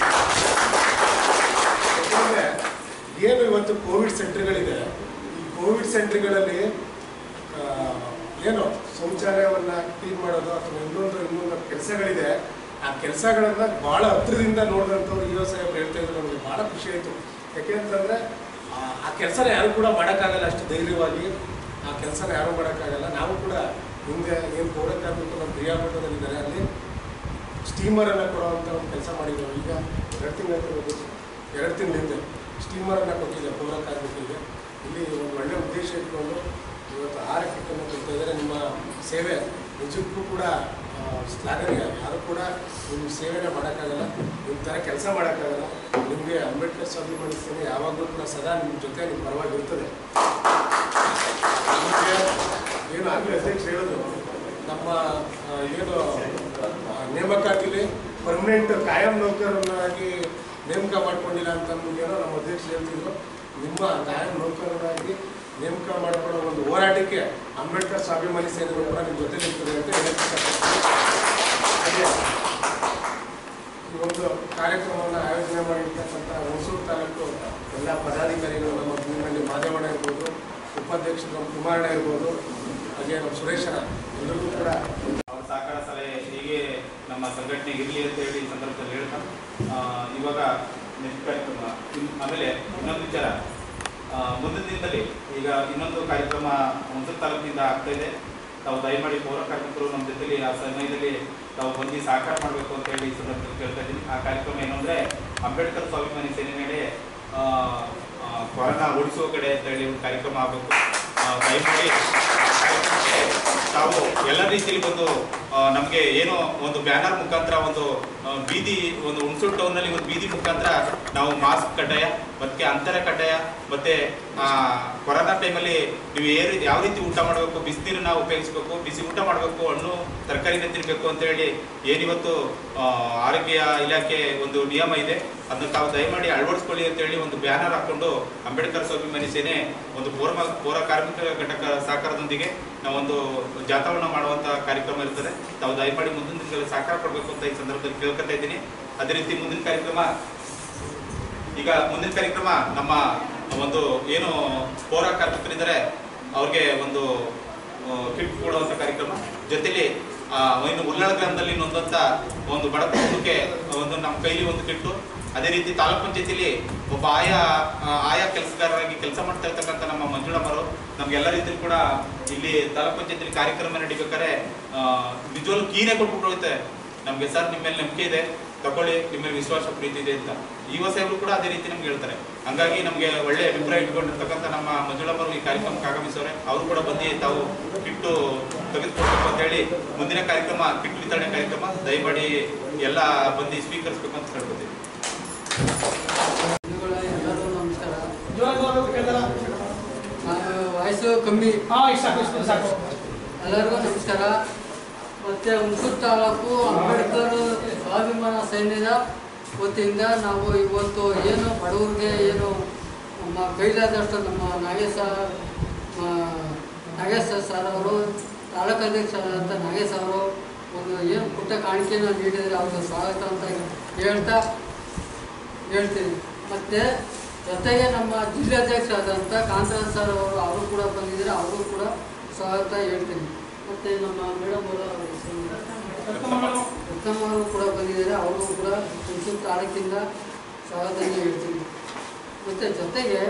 Speaker 2: ಯಾಕಂದರೆ ಏನು ಇವತ್ತು ಕೋವಿಡ್ ಸೆಂಟರ್ಗಳಿದೆ ಈ ಕೋವಿಡ್ ಸೆಂಟರ್ಗಳಲ್ಲಿ ಆ, ಏನು ಶೌಚಾಲಯವನ್ನು ಕ್ಲೀನ್ ಮಾಡೋದು ಅಥವಾ ಇನ್ನೊಂದು ಇನ್ನೊಂದು ಕೆಲಸಗಳಿದೆ ಆ ಕೆಲಸಗಳನ್ನು ಭಾಳ ಹತ್ರದಿಂದ ನೋಡಿದಂಥವ್ರು ಇರೋ ಸಾಹೇಬ್ರು ಹೇಳ್ತಾ ಇದ್ರು ನಮಗೆ ಭಾಳ ಖುಷಿ ಆಯಿತು ಯಾಕೆಂತಂದರೆ ಆ ಕೆಲಸನ ಯಾರು ಕೂಡ ಮಾಡೋಕ್ಕಾಗಲ್ಲ ಅಷ್ಟು ಧೈರ್ಯವಾಗಿ ಆ ಕೆಲಸನ ಯಾರೂ ಮಾಡೋಕ್ಕಾಗಲ್ಲ ನಾವು ಕೂಡ ಹಿಂದೆ ಏನು ಪೌರ ಕಾರ್ಮಿಕರು ನಮ್ಮ ಕ್ರಿಯಾಪಟದಲ್ಲಿದ್ದಾರೆ ಅಲ್ಲಿ ಸ್ಟೀಮರನ್ನು ಕೊಡುವಂಥ ಒಂದು ಕೆಲಸ ಮಾಡಿದ್ದೇವೆ ಈಗ ಎರಡು ತಿಂಗಳ ಎರಡು ತಿಂಗಳ ಹಿಂದೆ ಸ್ಟೀಮರನ್ನು ಕೊಟ್ಟಿದ್ದೆ ಪೌರ ಕಾರ್ಮಿಕರಿಗೆ ಇಲ್ಲಿ ಒಂದು ಒಳ್ಳೆಯ ಉದ್ದೇಶ ಇಟ್ಕೊಂಡು ಇವತ್ತು ಆಹಾರ ಕಿಟ್ಟನ್ನು ಕೊಡ್ತಾ ಇದ್ದಾರೆ ನಿಮ್ಮ ಸೇವೆ ನಿಜಕ್ಕೂ ಕೂಡ ಆ, ಶ್ಲಾಘನೀಯ ಯಾರು ಕೂಡ ನಿಮ್ಮ ಸೇವೆನ ಮಾಡೋಕ್ಕಾಗಲ್ಲ ನಿಮ್ಮ ಥರ ಕೆಲಸ ಮಾಡೋಕ್ಕಾಗಲ್ಲ ನಿಮಗೆ ಅಂಬೇಡ್ಕರ್ ಸ್ವಾಭಿಮಾನಿ ಸೇನೆ ಯಾವಾಗಲೂ ಕೂಡ ಸದಾ ನಿಮ್ಮ ಜೊತೆ ನಿಮ್ಮ ಪರವಾಗಿ ಇರ್ತದೆ ನಿಮಗೆ ಏನು ಆಗಲಿ ಅಧ್ಯಕ್ಷ ಹೇಳಿದ್ರು ನಮ್ಮ ಆ, ಏನು ಆ, ನೇಮಕಾತಿಲಿ ಪರ್ಮನೆಂಟ್ ಕಾಯಂ ನೌಕರನಾಗಿ ನೇಮಕ ಮಾಡ್ಕೊಂಡಿಲ್ಲ ಅಂತ ಏನೋ ನಮ್ಮ ಅಧ್ಯಕ್ಷರು ಹೇಳ್ತಿದ್ರು ನಿಮ್ಮ ಕಾಯಂ ನೌಕರನಾಗಿ ನೇಮಕ ಮಾಡ್ಕೊಳ್ಳೋ ಒಂದು ಹೋರಾಟಕ್ಕೆ ಅಂಬೇಡ್ಕರ್ ಸ್ವಾಭಿಮಾನಿ ಸೇನೆಗಳು ಕೂಡ ನಿಮ್ಮ ಜೊತೆ ನಿಲ್ತದೆ ಅಂತ ಹೇಳಕ್ಕೆ ಇಷ್ಟಪಡ್ತೀನಿ. ಹಾಗೆ ಈ ಒಂದು ಕಾರ್ಯಕ್ರಮವನ್ನು ಆಯೋಜನೆ ಮಾಡಿರ್ತಕ್ಕಂಥ ಹುಣಸೂರು ತಾಲೂಕು ಎಲ್ಲ ಪದಾಧಿಕಾರಿಗಳು ನಮ್ಮ ಭೂಮಿನಲ್ಲಿ ಮಾದೇವಣ್ಣ ಇರ್ಬೋದು ಉಪಾಧ್ಯಕ್ಷರು ನಮ್ಮ ಕುಮಾರಣ್ಣ ಇರ್ಬೋದು ಹಾಗೆ ನಮ್ಮ ಸುರೇಶನ ಎಲ್ಲರಿಗೂ ಕೂಡ
Speaker 3: ಅವ್ರ ಸಹಕಾರ ಸಲಹೆ ಹೀಗೆ ನಮ್ಮ ಸಂಘಟನೆ ಇರಲಿ ಅಂತ ಹೇಳಿ ಈ ಸಂದರ್ಭದಲ್ಲಿ ಹೇಳ್ತಾ ಆ, ಇವಾಗ ನೆಕ್ಸ್ಟ್ ಕಾರ್ಯಕ್ರಮ ಇನ್- ಆಮೇಲೆ ಇನ್ನೊಂದು ವಿಚಾರ ಆ, ಮುಂದಿನ ದಿನದಲ್ಲಿ ಈಗ ಇನ್ನೊಂದು ಕಾರ್ಯಕ್ರಮ ಹುಣಸೂರು ತಾಲೂಕಿನಿಂದ ಆಗ್ತಾ ಇದೆ ತಾವು ದಯಮಾಡಿ ಪೌರ ಕಾರ್ಮಿಕರು ನಮ್ಮ ಜೊತೆಲಿ ಆ ಸಮಯದಲ್ಲಿ ತಾವು ಬಂದು ಸಹಕಾರ ಮಾಡಬೇಕು ಅಂತ ಹೇಳಿ ಈ ಸಂದರ್ಭದಲ್ಲಿ ಕೇಳ್ತಾ ಇದ್ದೀನಿ ಆ ಕಾರ್ಯಕ್ರಮ ಏನು ಅಂದರೆ ಅಂಬೇಡ್ಕರ್ ಸ್ವಾಭಿಮಾನಿ ಸೇನೆ ಮೇಲೆ ಆ, ಆ, ಕೊರೋನಾ ಓಡಿಸುವ ಕಡೆ ಅಂತ ಹೇಳಿ ಒಂದು ಕಾರ್ಯಕ್ರಮ ಆಗಬೇಕು ದಯಮಾಡಿ ಆ ಕಾರ್ಯಕ್ರಮಕ್ಕೆ ತಾವು ಎಲ್ಲ ರೀತಿಯಲ್ಲಿ ಬಂದು ನಮಗೆ ಏನೋ ಒಂದು ಬ್ಯಾನರ್ ಮುಖಾಂತರ ಒಂದು ಆ, ಬೀದಿ ಒಂದು ಹುಣಸೂರು ಟೌನ್ನಲ್ಲಿ ಒಂದು ಬೀದಿ ಮುಖಾಂತರ ನಾವು ಮಾಸ್ಕ್ ಕಡ್ಡಾಯ ಮತ್ತೆ ಅಂತರ ಕಡ್ಡಾಯ ಮತ್ತೆ ಆ, ಕೊರೋನಾ ಟೈಮಲ್ಲಿ ನೀವು ಏ ರೀತಿ ಯಾವ ರೀತಿ ಊಟ ಮಾಡಬೇಕು ಬಿಸಿನೀರನ್ನ ಉಪಯೋಗಿಸಬೇಕು ಬಿಸಿ ಊಟ ಮಾಡಬೇಕು ಹಣ್ಣು ತರಕಾರಿನ ತಿನ್ನಬೇಕು ಅಂತ ಹೇಳಿ ಏನಿವತ್ತು ಆ, ಆರೋಗ್ಯ ಇಲಾಖೆ ಒಂದು ನಿಯಮ ಇದೆ ಅದನ್ನ ತಾವು ದಯಮಾಡಿ ಅಳವಡಿಸ್ಕೊಳ್ಳಿ ಅಂತ ಹೇಳಿ ಒಂದು ಬ್ಯಾನರ್ ಹಾಕೊಂಡು ಅಂಬೇಡ್ಕರ್ ಸ್ವಾಭಿಮಾನಿ ಸೇನೆ ಒಂದು ಪೌರ ಪೌರ ಕಾರ್ಮಿಕ ಘಟಕ ಸಹಕಾರದೊಂದಿಗೆ ನಾವೊಂದು ಜಾಥಾವನ್ನ ಮಾಡುವಂತ ಕಾರ್ಯಕ್ರಮ ಇರ್ತದೆ ತಾವು ದಯಮಾಡಿ ಮುಂದಿನ ದಿನಗಳಲ್ಲಿ ಸಹಕಾರ ಕೊಡಬೇಕು ಅಂತ ಈ ಸಂದರ್ಭದಲ್ಲಿ ಕೇಳ್ಕೊತಾ ಇದ್ದೀನಿ ಅದೇ ರೀತಿ ಮುಂದಿನ ಕಾರ್ಯಕ್ರಮ ಈಗ ಮುಂದಿನ ಕಾರ್ಯಕ್ರಮ ನಮ್ಮ ಒಂದು ಏನು ಪೌರ ಕಾರ್ಮಿಕರಿದ್ದಾರೆ ಅವ್ರಿಗೆ ಒಂದು ಕಿಟ್ ಕೊಡುವಂಥ ಕಾರ್ಯಕ್ರಮ ಜೊತೆಲಿ ಆ, ಇನ್ನು ಉಳ್ಳಾಳ ಗ್ರಾಮದಲ್ಲಿ ನೊಂದಂತ ಒಂದು ಬಡ ಕುಟುಂಬಕ್ಕೆ ಒಂದು ನಮ್ಮ ಕೈಲಿ ಒಂದು ಕಿಟ್ಟು ಅದೇ ರೀತಿ ತಾಲೂಕ್ ಪಂಚಾಯತಿಲಿ ಒಬ್ಬ ಆಯಾ ಆ, ಆಯಾ ಕೆಲಸಗಾರರಾಗಿ ಕೆಲಸ ಮಾಡ್ತಾ ಇರ್ತಕ್ಕಂಥ ನಮ್ಮ ಮಂಜುಳಮ್ಮರು ನಮ್ಗೆಲ್ಲ ರೀತಿಯಲ್ಲಿ ಕೂಡ ಇಲ್ಲಿ ತಾಲೂಕ್ ಪಂಚಾಯತಿಲಿ ಕಾರ್ಯಕ್ರಮ ನಡಿಬೇಕಾದ್ರೆ ನಿಜವಾಗ್ಲೂ ಕೀನೇ ಕೊಟ್ಬಿಟ್ಟು ಹೋಗುತ್ತೆ ನಮಗೆ ಸರ್ ನಿಮ್ಮ ಮೇಲೆ ನಂಬಿಕೆ ಇದೆ ತಗೊಳ್ಳಿ ನಿಮ್ಮ ಮೇಲೆ ವಿಶ್ವಾಸ ಪ್ರೀತಿ ಇದೆ ಅಂತ ಯುವ ಸಾಹೇಬರು ಕೂಡ ಅದೇ ರೀತಿ ನಮ್ಗೆ ಹೇಳ್ತಾರೆ ಹಂಗಾಗಿ ನಮಗೆ ಒಳ್ಳೆ ಅಭಿಪ್ರಾಯ ಇಟ್ಕೊಂಡಿರ್ತಕ್ಕಂಥ ನಮ್ಮ ಮಂಜುಳಮ್ಮರು ಈ ಕಾರ್ಯಕ್ರಮಕ್ಕೆ ಆಗಮಿಸೋರೆ ಅವರು ಕೂಡ ಬಂದು ತಾವು ಕಿಟ್ಟು ತೆಗೆದುಕೊಳ್ಬೇಕು ಅಂತ ಹೇಳಿ ಮುಂದಿನ ಕಾರ್ಯಕ್ರಮ ಕಿಟ್ ವಿತರಣೆ ಕಾರ್ಯಕ್ರಮ ದಯಮಾಡಿ ಎಲ್ಲ ಬಂದು ಸ್ವೀಕರಿಸಬೇಕು ಅಂತ ಕೇಳ್ಕೊತೀವಿ
Speaker 5: ಬಂಧುಗಳ ಎಲ್ಲರೂ ನಮಸ್ಕಾರ
Speaker 1: ಜೋರಾಗಿ ಮಾತಾಡೋದು ಕೇಳ್ತಾರ?
Speaker 5: ನಾನು ವಯಸ್ಸು ಕಮ್ಮಿ
Speaker 1: ಹಾ ಇಷ್ಟ ಸಾಕು ಇಷ್ಟು ಸಾಕು
Speaker 5: ಎಲ್ಲರಿಗೂ ನಮಸ್ಕಾರ ಮತ್ತು ಹುಣಸೂರು ತಾಲೂಕು ಅಂಬೇಡ್ಕರ್ ಸ್ವಾಭಿಮಾನ ಸೈನ್ಯದ ವತಿಯಿಂದ ನಾವು ಇವತ್ತು ಏನು ಬಡವರಿಗೆ ಏನು ನಮ್ಮ ಕೈಲಾದಷ್ಟು ನಮ್ಮ ನಾಗೇಶ ಆ, ನಾಗೇಶ ಸರ್ ಅವರು ತಾಲೂಕು ಅಧ್ಯಕ್ಷರಾದಂಥ ನಾಗೇಶ್ ಅವರು ಒಂದು ಏನು ಪುಟ್ಟ ಕಾಣಿಕೆಯನ್ನು ನೀಡಿದರೆ ಅವ್ರಿಗೆ ಸ್ವಾಗತ ಅಂತ ಹೇಳ್ತಾ ಹೇಳ್ತೀನಿ ಮತ್ತು ಜೊತೆಗೆ ನಮ್ಮ ಜಿಲ್ಲಾಧ್ಯಕ್ಷರಾದಂಥ ಕಾಂತರಾಜ್ ಸರ್ ಅವರು ಅವರು ಕೂಡ ಬಂದಿದ್ದಾರೆ ಅವರು ಕೂಡ ಸ್ವಾಗತ ಹೇಳ್ತೀನಿ ಮತ್ತು ನಮ್ಮ ಮೇಡಮ್ ಅವರು ಅವ್ರ ಹೆಸರು ಉತ್ತಮ ಅವರು ಕೂಡ ಬಂದಿದ್ದಾರೆ ಅವರು ಕೂಡ ಹುಣಸೂರು ತಾಲೂಕಿಂದ ಸ್ವಾಗತನ ಹೇಳ್ತೀನಿ ಮತ್ತು ಜೊತೆಗೆ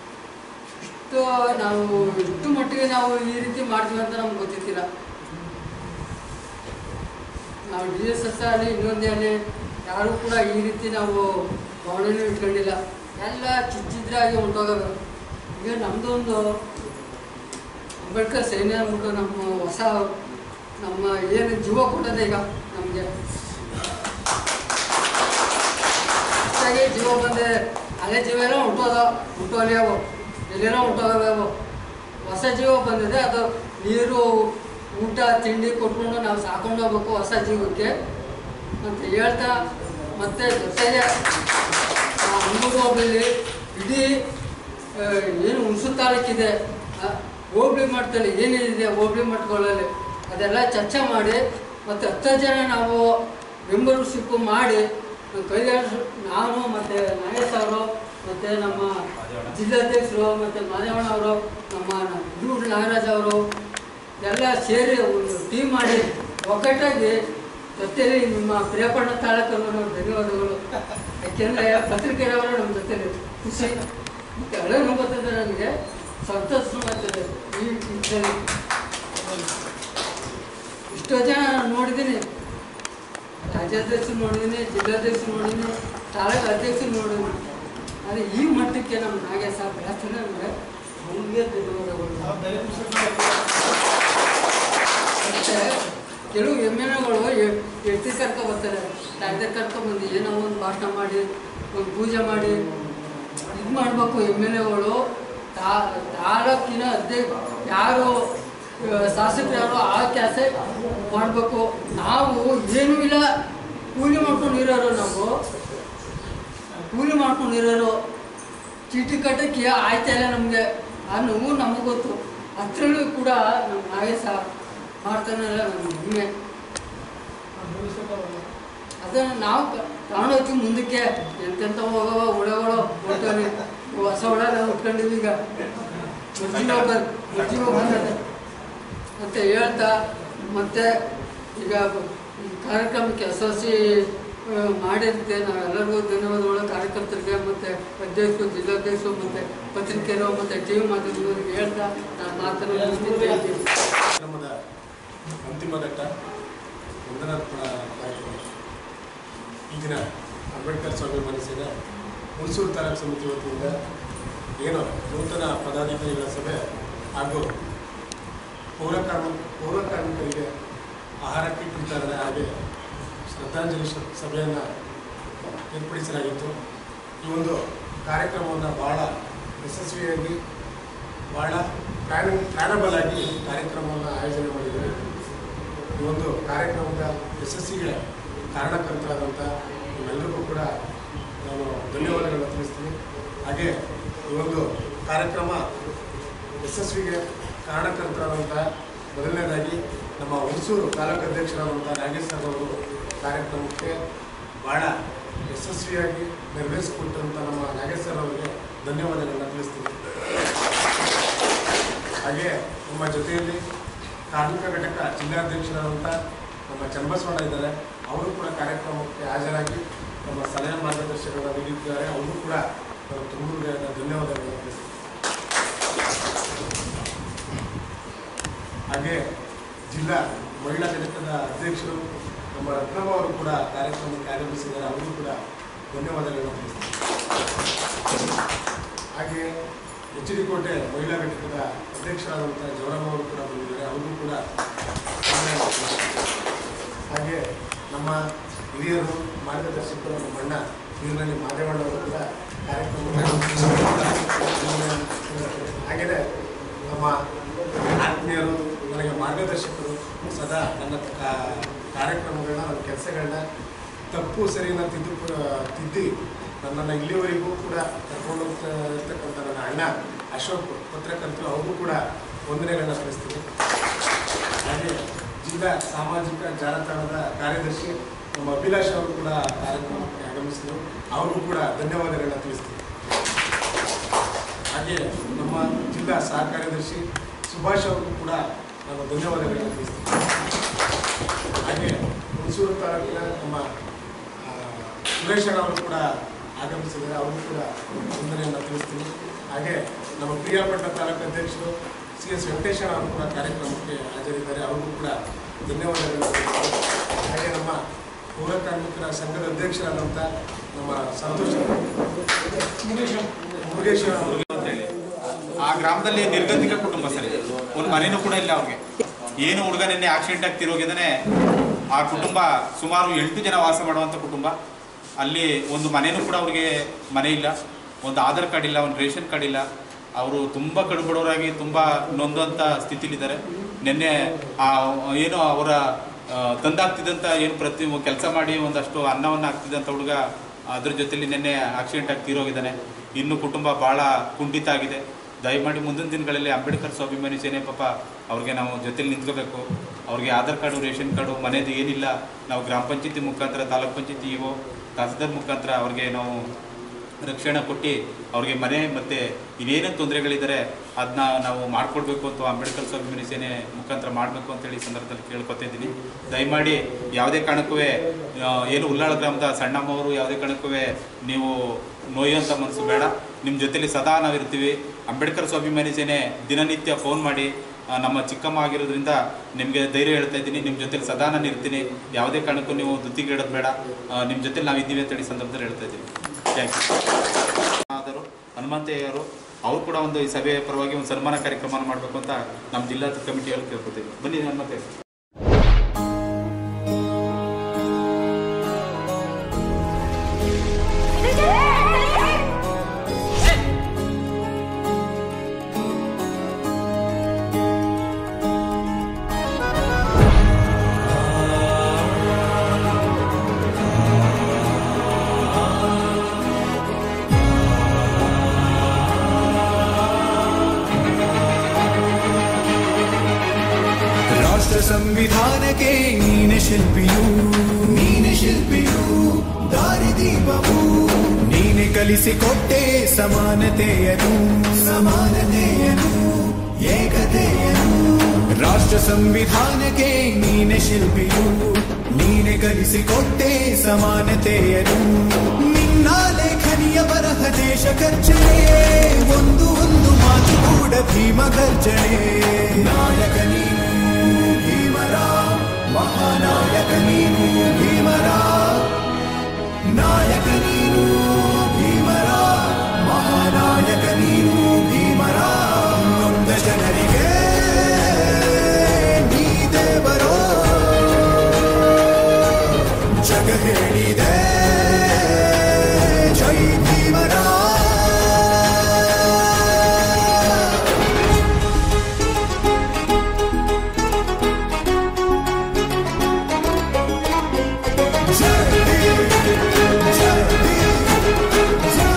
Speaker 5: ಇಷ್ಟು ನಾವು ಇಷ್ಟು ಮಟ್ಟಿಗೆ ನಾವು ಈ ರೀತಿ ಮಾಡ್ತೀವಿ ಅಂತ ನಮ್ಗೆ ಗೊತ್ತಿತ್ತಿಲ್ಲ ನಾವು ಡಿ ಎಸ್ ಎಸ್ ಆಗಲಿ ಇನ್ನೊಂದೇ ಆಗಲಿ ಯಾರೂ ಕೂಡ ಈ ರೀತಿ ನಾವು ಭಾವನೆನೂ ಇಟ್ಕೊಂಡಿಲ್ಲ ಎಲ್ಲ ಚಿಚ್ಚಿದ್ರಾಗಿ ಹೊಂಟೋಗಬೇಕು ಈಗ ನಮ್ಮದೊಂದು ಅಂಬೇಡ್ಕರ್ ಸೈನ್ಯ ಅಂದ್ಬಿಟ್ಟು ನಮ್ಮ ಹೊಸ ನಮ್ಮ ಏನು ಜೀವ ಕೊಟ್ಟದೆ ಈಗ ನಮಗೆ ಹೊಸದಾಗಿ ಜೀವ ಬಂದೆ ಹಳೆ ಜೀವ ಎಲ್ಲ ಹುಟ್ಟೋದ ಹುಟ್ಟೋಲಿ ಅವು ಎಲ್ಲೇನೋ ಹುಟ್ಟೋಗವೆ ಅವು ಹೊಸ ಜೀವ ಬಂದಿದೆ ಅದು ನೀರು ಊಟ ತಿಂಡಿ ಕೊಟ್ಕೊಂಡು ನಾವು ಸಾಕೊಂಡು ಹೋಗ್ಬೇಕು ಹೊಸ ಜೀವಕ್ಕೆ ಅಂತ ಹೇಳ್ತಾ ಮತ್ತೆ ಜೊತೆಗೆ ಹನ್ನೂರು ಹೋಬಳಿ ಇಡೀ ಆ, ಏನು ಹುಣಸೂರು ತಾಲೂಕಿದೆ ಆ, ಹೋಬಳಿ ಮಟ್ಟದಲ್ಲಿ ಏನೇನಿದೆ ಹೋಬಳಿ ಮಟ್ಟಗಳಲ್ಲಿ ಅದೆಲ್ಲ ಚರ್ಚೆ ಮಾಡಿ ಮತ್ತು ಹತ್ತು ಜನ ನಾವು ಮೆಂಬರ್ಶಿಪ್ ಮಾಡಿ ನಮ್ಮ ಕೈಲಾಸ ನಾನು ಮತ್ತು ನಾಗೇಶ್ ಅವರು ಮತ್ತು ನಮ್ಮ ಜಿಲ್ಲಾಧ್ಯಕ್ಷರು ಮತ್ತು ಮಾದೇವಣ್ಣ ಅವರು ನಮ್ಮ ಇವ್ರು ನಾಗರಾಜ್ ಅವರು ಎಲ್ಲ ಸೇರಿ ಒಂದು ಟೀಮ್ ಮಾಡಿ ಒಗ್ಗಟ್ಟಾಗಿ ಜೊತೆಲಿ ನಿಮ್ಮ ಪ್ರಿಯಪಣ್ಣ ತಾಲೂಕನ್ನು ಧನ್ಯವಾದಗಳು ಯಾಕೆಂದರೆ ಪತ್ರಿಕೆಯವರು ನಮ್ಮ ಜೊತೆಲಿ ಖುಷಿ ಮತ್ತು ಹಳೆ ಬರ್ತದೆ ನನಗೆ ಸಂತೋಷ ಮಾಡ್ತದೆ ಈ ಇದರಲ್ಲಿ ಇಷ್ಟೋ ಜನ ನಾನು ನೋಡಿದ್ದೀನಿ ರಾಜ್ಯಾಧ್ಯಕ್ಷರು ನೋಡಿದ್ದೀನಿ ಜಿಲ್ಲಾಧ್ಯಕ್ಷರು ನೋಡಿದ್ದೀನಿ ತಾಲೂಕು ಅಧ್ಯಕ್ಷರು ನೋಡಿದ್ದೀನಿ ಆದರೆ ಈ ಮಟ್ಟಕ್ಕೆ ನಮ್ಮ ನಾಗೇಶ ಬೆಳೆಸ್ತಾನೆ ಅಂದರೆ ಅವ್ನಿಗೆ ಧನ್ಯವಾದಗಳು ಮತ್ತೆ ಕೆಲವು ಎಮ್ ಎಲ್ ಎಗಳು ಎಡ್ತಿ ಕರ್ಕೊ ಬರ್ತಾರೆ ಕಾಯ್ದೆ ಕರ್ಕೊ ಬಂದು ಏನೋ ಒಂದು ಭಾಷಣ ಮಾಡಿ ಒಂದು ಪೂಜೆ ಮಾಡಿ ಇದು ಮಾಡಬೇಕು ಎಮ್ ಎಲ್ ಎಗಳು ತಾಲೂಕಿನ ಅಧ್ಯಕ್ಷ ಯಾರು ಆ, ಶಾಸಕರು ಯಾರು ಆ ಕೆಲಸ ಮಾಡಬೇಕು ನಾವು ಏನೂ ಇಲ್ಲ ಕೂಲಿ ಮಾಡ್ಕೊಂಡು ಇರೋರು ನಾವು ಕೂಲಿ ಮಾಡ್ಕೊಂಡು ಇರೋರು ಚೀಟಿ ಕಟ್ಟಕ್ಕೆ ಆಯ್ತಾ ಇಲ್ಲ ನಮಗೆ ಆ ನೋವು ನಮಗೆ ಗೊತ್ತು ಅದರಲ್ಲೂ ಕೂಡ ನಮ್ಮ ನಾಗೇಶ ಮಾಡ್ತಾನಲ್ಲ ನಮ್ಮ ಹೆಮ್ಮೆ ಅದನ್ನು ನಾವು ತಗೊಂಡೋಗ್ತೀವಿ ಮುಂದಕ್ಕೆ ಎಂತೆಂಥ ಹೋಗವ ಹುಳಗಳು ಹೊಟ್ಟೆ ಹೊಸ ಹುಳ ನಾವು ಉಟ್ಕೊಂಡಿವಿ ಈಗ ಮುರ್ಜಿ ಹೋಗ್ಬಾರ್ದು ಮುರ್ಜಿ ಹೋಗ್ಬಾರ್ದು ಅಂತ ಹೇಳ್ತಾ ಮತ್ತೆ ಈಗ ಈ ಕಾರ್ಯಕ್ರಮಕ್ಕೆ ಯಶಸ್ವಿ ಆ, ಮಾಡಿದ್ದಕ್ಕೆ ನಾವೆಲ್ಲರಿಗೂ ಧನ್ಯವಾದಗಳು ಕಾರ್ಯಕರ್ತರಿಗೆ ಮತ್ತು ಅಧ್ಯಕ್ಷರು ಜಿಲ್ಲಾಧ್ಯಕ್ಷರು ಮತ್ತು ಪತ್ರಿಕೆಯರು ಮತ್ತು ಟಿ ವಿ ಮಾಧ್ಯಮದವರಿಗೆ ಹೇಳ್ತಾ ನಾನು ಮಾತನ್ನು ಮುಗಿಸ್ತೀನಿ. ಜೈ ಹಿಂದ್.
Speaker 2: ಕಾರ್ಯಕ್ರಮದ ಅಂತಿಮ ಘಟ್ಟ ವಂದನಾರ್ಪಣಾ ಕಾರ್ಯಕ್ರಮ ಈ ದಿನ ಅಂಬೇಡ್ಕರ್ ಸ್ವಾಮಿ ಮನಸ್ಸಿನ ಹುಣಸೂರು ತಾಲೂಕು ಸಮಿತಿ ವತಿಯಿಂದ ಏನು ನೂತನ ಪದಾಧಿಕಾರಿಗಳ ಸಭೆ ಹಾಗೂ ಪೌರ ಕಾರ್ಮ ಪೌರ ಕಾರ್ಮಿಕರಿಗೆ ಆಹಾರ ಕಿಟ್ ವಿತರಣೆ ಹಾಗೆ ಶ್ರದ್ಧಾಂಜಲಿ ಶ- ಸಭೆಯನ್ನು ಏರ್ಪಡಿಸಲಾಗಿತ್ತು ಈ ಒಂದು ಕಾರ್ಯಕ್ರಮವನ್ನು ಬಹಳ ಯಶಸ್ವಿಯಾಗಿ ಬಹಳ ಪ್ಲಾನ್ ಪ್ಲಾನಬಲ್ ಆಗಿ ಕಾರ್ಯಕ್ರಮವನ್ನು ಆಯೋಜನೆ ಮಾಡಿದ್ದೇವೆ ಈ ಒಂದು ಕಾರ್ಯಕ್ರಮದ ಯಶಸ್ಸಿಗೆ ಕಾರಣಕರ್ತರಾದಂಥ ನಿಮ್ಮೆಲ್ಲರಿಗೂ ಕೂಡ ನಾನು ಧನ್ಯವಾದಗಳನ್ನು ತಿಳಿಸ್ತೀನಿ ಹಾಗೆ ಈ ಒಂದು ಕಾರ್ಯಕ್ರಮ ಯಶಸ್ವಿಗೆ ಕಾರಣಕರ್ತರಾದಂಥ ಮೊದಲನೇದಾಗಿ ನಮ್ಮ ಹುಣಸೂರು ತಾಲೂಕು ಅಧ್ಯಕ್ಷರಾದಂಥ ನಾಗೇಶ್ ಸರ್ ಅವರು ಕಾರ್ಯಕ್ರಮಕ್ಕೆ ಭಾಳ ಯಶಸ್ವಿಯಾಗಿ ನೆರವೇರಿಸಿಕೊಟ್ಟಂಥ ನಮ್ಮ ನಾಗೇಶ್ ಸರ್ ಅವರಿಗೆ ಧನ್ಯವಾದಗಳನ್ನು ತಿಳಿಸ್ತೀನಿ ಹಾಗೆ ನಮ್ಮ ಜೊತೆಯಲ್ಲಿ ಕಾರ್ಮಿಕ ಘಟಕ ಜಿಲ್ಲಾಧ್ಯಕ್ಷರಾದಂಥ ನಮ್ಮ ಚನ್ನಬಸವಣ್ಣ ಇದ್ದಾರೆ ಅವರು ಕೂಡ ಕಾರ್ಯಕ್ರಮಕ್ಕೆ ಹಾಜರಾಗಿ ನಮ್ಮ ಸಲಹೆ ಮಾರ್ಗದರ್ಶನಗಳನ್ನು ನೀಡಿದ್ದಾರೆ ಅವರು ಕೂಡ ನಾನು ತುಂಬ ಹೃದಯದ ಧನ್ಯವಾದಗಳನ್ನು ತಿಳಿಸ್ತೀನಿ ಹಾಗೆ ಜಿಲ್ಲಾ ಮಹಿಳಾ ಘಟಕದ ಅಧ್ಯಕ್ಷರು ನಮ್ಮ ರತ್ನಮ್ಮ ಅವರು ಕೂಡ ಕಾರ್ಯಕ್ರಮಕ್ಕೆ ಆಗಮಿಸಿದ್ದಾರೆ ಅವರು ಕೂಡ ಧನ್ಯವಾದಗಳನ್ನು ತಿಳಿಸ್ತೀನಿ ಹಾಗೆ ಎಚ್ ಡಿ ಕೋಟೆ ಮಹಿಳಾ ಘಟಕದ ಅಧ್ಯಕ್ಷರಾದಂಥ ಜವರಮ್ಮ ಅವರು ಕೂಡ ಬಂದಿದ್ದಾರೆ ಅವರು ಕೂಡ ಧನ್ಯವಾದ ತಿಳಿಸ್ತೀನಿ. ಹಾಗೆ ನಮ್ಮ ಹಿರಿಯರು ಮಾರ್ಗದರ್ಶಕರು ನಮ್ಮ ಅಣ್ಣ ನೀರಿನಲ್ಲಿ ಮಾದೇವಣ್ಣ ಅವರು ಕೂಡ ಕಾರ್ಯಕ್ರಮ ಹಾಗೆಯೇ ನಮ್ಮ ಆತ್ಮೀಯರು ನನಗೆ ಮಾರ್ಗದರ್ಶಕರು ಸದಾ ನನ್ನ ಕಾ- ಕಾರ್ಯಕ್ರಮಗಳನ್ನ ನನ್ನ ಕೆಲಸಗಳನ್ನ ತಪ್ಪು ಸರಿನ ತಿದ್ದು ತಿದ್ದಿ ನನ್ನನ್ನು ಇಲ್ಲಿವರೆಗೂ ಕೂಡ ಕರ್ಕೊಂಡು ಹೋಗ್ತಾ ಇರ್ತಕ್ಕಂಥ ನನ್ನ ಅಣ್ಣ ಅಶೋಕ್ ಪತ್ರಕರ್ತರು ಅವ್ರಿಗೂ ಕೂಡ ವಂದನೆಗಳನ್ನ ಸಲ್ಲಿಸ್ತೀನಿ ಹಾಗೆ ಜಿಲ್ಲಾ ಸಾಮಾಜಿಕ ಜಾಲತಾಣದ ಕಾರ್ಯದರ್ಶಿ ನಮ್ಮ ಅಭಿಲಾಷ್ ಅವರು ಕೂಡ ಕಾರ್ಯಕ್ರಮಕ್ಕೆ ಆಗಮಿಸಿದರು ಅವ್ರಿಗೂ ಕೂಡ ಧನ್ಯವಾದಗಳನ್ನ ತಿಳಿಸ್ತೀನಿ ಹಾಗೆ ನಮ್ಮ ಜಿಲ್ಲಾ ಸಹ ಕಾರ್ಯದರ್ಶಿ ಸುಭಾಷ್ ಅವ್ರಿಗೂ ಕೂಡ ನಾನು ಧನ್ಯವಾದಗಳನ್ನ ತಿಳಿಸ್ತೀನಿ ಹಾಗೆ ಹುಣಸೂರು ತಾಲೂಕಿನ ನಮ್ಮ ಆ, ಸುರೇಶ್ ಅಣ್ಣ ಅವರು ಕೂಡ ಆಗಮಿಸಿದ್ದಾರೆ ಅವ್ರಿಗೂ ಕೂಡ ವಂದನೆಯನ್ನು ತಿಳಿಸ್ತೀನಿ ಹಾಗೆ ನಮ್ಮ ಪ್ರಿಯಾಪಟ್ಟಣ ತಾಲೂಕು ಅಧ್ಯಕ್ಷರು ಸಿ ಎಸ್ ವೆಂಕಟೇಶಣ್ಣ ಅವರು ಕೂಡ ಕಾರ್ಯಕ್ರಮಕ್ಕೆ ಹಾಜರಿದ್ದಾರೆ ಅವ್ರಿಗೂ ಕೂಡ ಧನ್ಯವಾದಗಳನ್ನು ತಿಳಿಸ್ತೀನಿ ಹಾಗೆ ನಮ್ಮ ಪೌರ ಕಾರ್ಮಿಕರ ಸಂಘದ ಅಧ್ಯಕ್ಷರಾದಂಥ ನಮ್ಮ ಸಂತೋಷ್
Speaker 1: ಮುಗೇಶ್
Speaker 2: ಮುರುಗೇಶ್ ಅವರು
Speaker 3: ಅಂತ ಹೇಳಿ ಆ ಗ್ರಾಮದಲ್ಲಿ ನಿರ್ಗತಿಕ ಕುಟುಂಬ ಸರಿ ಒಂದು ಮನೆನೂ ಕೂಡ ಇಲ್ಲ ಅವ್ರಿಗೆ ಏನು ಹುಡುಗ ನಿನ್ನೆ ಆಕ್ಸಿಡೆಂಟ್ ಆಗಿ ತಿರೋಗಿದ್ದಾನೆ ಆ ಕುಟುಂಬ ಸುಮಾರು ಎಂಟು ಜನ ವಾಸ ಮಾಡುವಂಥ ಕುಟುಂಬ ಅಲ್ಲಿ ಒಂದು ಮನೆನೂ ಕೂಡ ಅವ್ರಿಗೆ ಮನೆ ಇಲ್ಲ ಒಂದು ಆಧಾರ್ ಕಾರ್ಡ್ ಇಲ್ಲ ಒಂದು ರೇಷನ್ ಕಾರ್ಡ್ ಇಲ್ಲ ಅವರು ತುಂಬ ಕಡುಬಡವರಾಗಿ ತುಂಬ ನೊಂದಂಥ ಸ್ಥಿತಿಲಿದ್ದಾರೆ ನಿನ್ನೆ ಆ ಏನು ಅವರ ಆ, ತಂದಾಗ್ತಿದ್ದಂಥ ಏನು ಪ್ರತಿ ಕೆಲಸ ಮಾಡಿ ಒಂದಷ್ಟು ಅನ್ನವನ್ನು ಹಾಕ್ತಿದ್ದಂಥ ಹುಡುಗ ಅದ್ರ ಜೊತೆಲಿ ನಿನ್ನೆ ಆಕ್ಸಿಡೆಂಟ್ ಆಗಿ ತೀರೋಗಿದ್ದಾನೆ ಇನ್ನು ಕುಟುಂಬ ಭಾಳ ಕುಂಠಿತ ಆಗಿದೆ ದಯಮಾಡಿ ಮುಂದಿನ ದಿನಗಳಲ್ಲಿ ಅಂಬೇಡ್ಕರ್ ಸ್ವಾಭಿಮಾನಿ ಸೇನೆ ಪಾಪ ಅವ್ರಿಗೆ ನಾವು ಜೊತೆಲಿ ನಿಂತ್ಕೋಬೇಕು ಅವ್ರಿಗೆ ಆಧಾರ್ ಕಾರ್ಡು ರೇಷನ್ ಕಾರ್ಡು ಮನೆದು ಏನಿಲ್ಲ ನಾವು ಗ್ರಾಮ ಪಂಚಾಯತಿ ಮುಖಾಂತರ ತಾಲೂಕ್ ಪಂಚಾಯತಿ ಇಒ ತಹಸೀಲ್ದಾರ್ ಮುಖಾಂತರ ಅವ್ರಿಗೆ ನಾವು ರಕ್ಷಣೆ ಕೊಟ್ಟು ಅವ್ರಿಗೆ ಮನೆ ಮತ್ತು ಇನ್ನೇನೇನು ತೊಂದರೆಗಳಿದ್ದಾರೆ ಅದನ್ನ ನಾವು ಮಾಡಿಕೊಡ್ಬೇಕು ಅಂತ ಅಂಬೇಡ್ಕರ್ ಸ್ವಾಭಿಮಾನಿ ಸೇನೆ ಮುಖಾಂತರ ಮಾಡಬೇಕು ಅಂತೇಳಿ ಈ ಸಂದರ್ಭದಲ್ಲಿ ಕೇಳ್ಕೊತಾ ಇದ್ದೀನಿ ದಯಮಾಡಿ ಯಾವುದೇ ಕಾರಣಕ್ಕೂ ಆ, ಏನು ಉಲ್ಲಾಳ ಗ್ರಾಮದ ಸಣ್ಣಮ್ಮವರು ಯಾವುದೇ ಕಾರಣಕ್ಕೂ ನೀವು ನೋಯುವಂಥ ಮನಸ್ಸು ಬೇಡ ನಿಮ್ಮ ಜೊತೆಲಿ ಸದಾ ನಾವಿರ್ತೀವಿ ಅಂಬೇಡ್ಕರ್ ಸ್ವಾಭಿಮಾನಿ ಸೇನೆ ದಿನನಿತ್ಯ ಫೋನ್ ಮಾಡಿ ಆ, ನಮ್ಮ ಚಿಕ್ಕಮ್ಮ ಆಗಿರೋದ್ರಿಂದ ನಿಮಗೆ ಧೈರ್ಯ ಹೇಳ್ತಾ ಇದ್ದೀನಿ ನಿಮ್ಮ ಜೊತೆಲಿ ಸದಾ ನಾನು ಇರ್ತೀನಿ ಯಾವುದೇ ಕಾರಣಕ್ಕೂ ನೀವು ದುತ್ತಿಗಿಡೋದು ಬೇಡ ನಿಮ್ಮ ಜೊತೆಲಿ ನಾವು ಇದ್ದೀವಿ ಅಂತೇಳಿ ಈ ಸಂದರ್ಭದಲ್ಲಿ ಹೇಳ್ತಾ ಇದ್ದೀನಿ ಥ್ಯಾಂಕ್ ಯು ಆದರು ಹನುಮಂತಯ್ಯವರು ಅವರು ಕೂಡ ಒಂದು ಈ ಸಭೆಯ ಪರವಾಗಿ ಒಂದು ಸನ್ಮಾನ ಕಾರ್ಯಕ್ರಮ ಮಾಡಬೇಕು ಅಂತ ನಮ್ಮ ಜಿಲ್ಲಾ ಕಮಿಟಿಯಲ್ಲಿ ಕೇಳ್ಕೊತೀವಿ ಬನ್ನಿ ಹನುಮಂತಯ್ಯ
Speaker 6: ರಾಷ್ಟ್ರ ಸಂವಿಧಾನಕ್ಕೆ ನೀನೆ ಶಿಲ್ಪಿಯು ನೀನೆ ಶಿಲ್ಪಿಯು ದಾರಿದೀಪವು ನೀನೆ ಕಲಿಸಿಕೊಟ್ಟೆ ಸಮಾನತೆಯನು ಸಮಾನತೆಯನು ಏಕತೆಯನು ರಾಷ್ಟ್ರ ಸಂವಿಧಾನಕ್ಕೆ ನೀನೆ ಶಿಲ್ಪಿಯು ನೀನೆ ಕಲಿಸಿಕೊಟ್ಟೆ ಸಮಾನತೆಯನು ನಿನ್ನ ಲೇಖನಿಯ ಬರಹ ದೇಶ ಖರ್ಚನೆ ಒಂದು ಒಂದು ಮಾತು ಕೂಡ ಭೀಮ ಗರ್ಜನೆ ನಾಯಕ ನೀನು ಭೀಮರ ಮಹಾನಾಯಕ ನೀನು ಭೀಮರ ನಾಯಕ ನೀನು ಭೀಮರ ಮಹಾನಾಯಕ ನೀನು ಭೀಮರ ನೊಂದ ಜನರಿಗೆ ನೀ ದೇವರೋ ಜಗ ಹೇಳಿದೆ ಜೈ ಭೀಮರ ಜೈ ಭೀಮ್, ಜೈ ಭೀಮ್, ಜೈ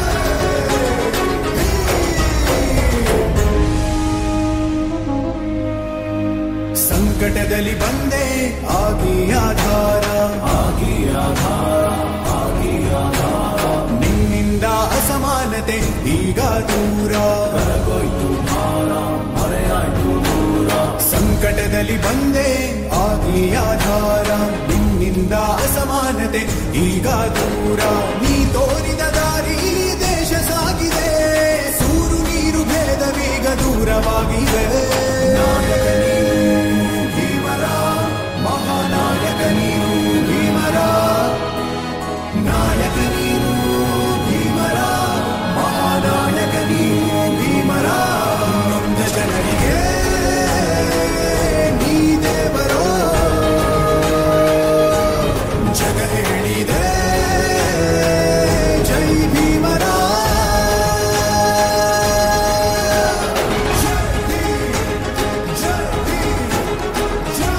Speaker 6: ಸಂಕಟದಲ್ಲಿ ಬಂದೆ ಆಗಿ ಆಧಾರ ಆಗಿ ಆಧಾರ ಆಗಿ ಆಧಾರ ನಿನ್ನಿಂದ ಅಸಮಾನತೆ ಈಗ ದೂರ ಕರಗೋಯ್ತು ಭಾರ ಮರೆಯಾಯ್ತು ದೂರ ಸಂಕಟದಲ್ಲಿ ಬಂದೆ ಆಗಿ ಆಧಾರ ನಿನ್ನಿಂದ ಅಸಮಾನತೆ ಈಗ ದೂರ ನೀ ತೋರಿದ ದಾರಿ ದೇಶ ಸಾಗಿದೆ ಸೂರು ನೀರು ಭೇದವೀಗ ದೂರವಾಗಿದೆ ನಾಯಕ ನೀನು ಭೀಮರ ಮಹಾನಾಯಕ ನೀನು ಭೀಮರ ನಾಯಕ ನೀನು ಭೀಮರ ಮಹಾನಾಯಕ ನೀನು ಭೀಮರ ನೊಂದ ಜನರಿಗೆ ನೀ ದೇವರೋ ಜಗ ಹೇಳಿದೆ ಜೈ ಭೀಮರ ಜೈ ಭೀಮ್, ಜೈ ಭೀಮ್, ಜೈ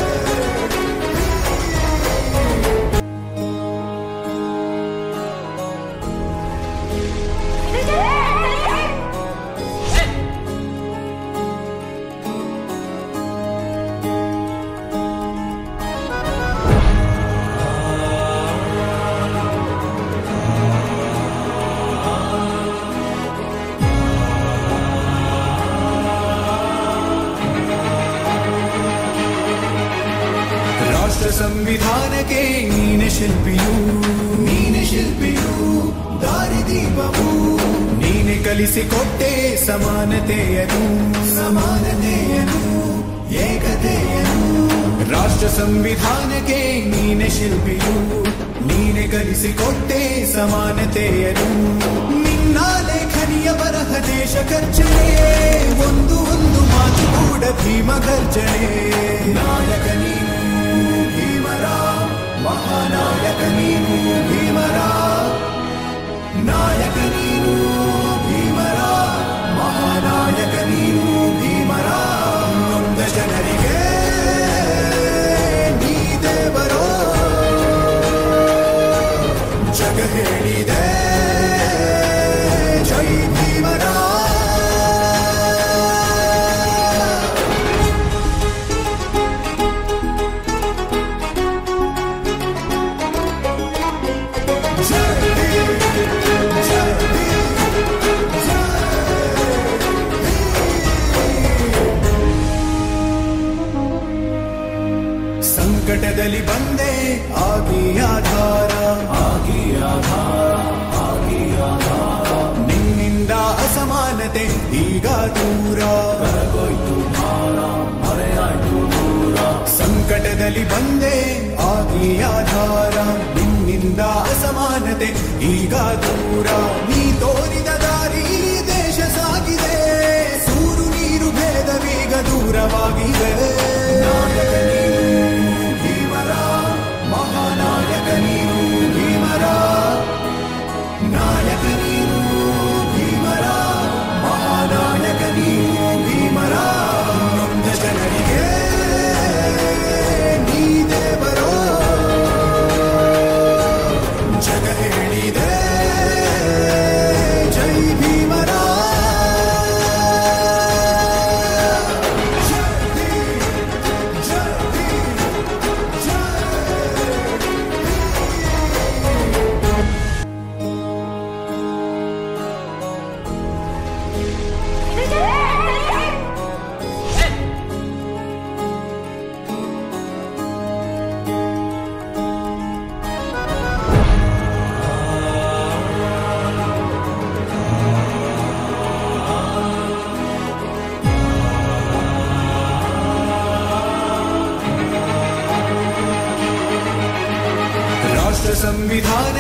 Speaker 6: ರಾಷ್ಟ್ರ ಸಂವಿಧಾನಕ್ಕೆ ನೀನೆ ಶಿಲ್ಪಿಯು ನೀನೆ ಶಿಲ್ಪಿಯು ದಾರಿದೀಪವು ನೀನೆ ಕಲಿಸಿಕೊಟ್ಟೆ ಸಮಾನತೆಯನು ಸಮಾನತೆಯನು ಏಕತೆಯನು ರಾಷ್ಟ್ರ ಸಂವಿಧಾನಕ್ಕೆ ನೀನೆ ಶಿಲ್ಪಿಯು ನೀನೆ ಕಲಿಸಿಕೊಟ್ಟೆ ಸಮಾನತೆಯನು ನಿನ್ನ ಲೇಖನಿಯ ಬರಹ ದೇಶ ಖರ್ಚನೆ ಒಂದು ಒಂದು ಮಾತು ಕೂಡ ಭೀಮ ಗರ್ಜನೆ ನಾಯಕ ನೀನು ಭೀಮರ ಮಹಾನಾಯಕ ನೀನು ಭೀಮರ ನಾಯಕ ನೀನು ಭೀಮರ ಮಹಾನಾಯಕ ನೀನು ಭೀಮರ ನೊಂದ ಜನರಿಗೆ ನೀ ದೇವರೋ ಜಗ ಹೇಳಿದೆ ಜೈ ಭೀಮರ ಜೈ ಭೀಮ್, ಜೈ ಭೀಮ್, ಜೈ ಸಂಕಟದಲ್ಲಿ ಬಂದೆ ಆಗಿ ಆಧಾರ ಆಗಿ ಆಧಾರ ಆಗಿ ಆಧಾರ ನಿನ್ನಿಂದ ಅಸಮಾನತೆ ಈಗ ದೂರ ಕರಗೋಯ್ತು ಭಾರ ಮರೆಯಾಯ್ತು ದೂರ ಸಂಕಟದಲ್ಲಿ ಬಂದೆ ಆಗಿ ಆಧಾರ ನಿನ್ನಿಂದ ಅಸಮಾನತೆ ಈಗ ದೂರ ನೀ ತೋರಿದ ದಾರಿ ದೇಶ ಸಾಗಿದೆ ಸೂರು ನೀರು ಭೇದವೀಗ ದೂರವಾಗಿದೆ ನಾಯಕ ನೀನು ಭೀಮರ ಮಹಾನಾಯಕ ನೀನು ಭೀಮರ ನಾಯಕ ನೀನು ಭೀಮರ ಮಹಾನಾಯಕ ನೀನು ಭೀಮರ ನೊಂದ ಜನರಿಗೆ ನೀ ದೇವರೋ ಜಗ ಹೇಳಿದೆ ಜೈ ಭೀಮರ ಜೈ ಭೀಮ್,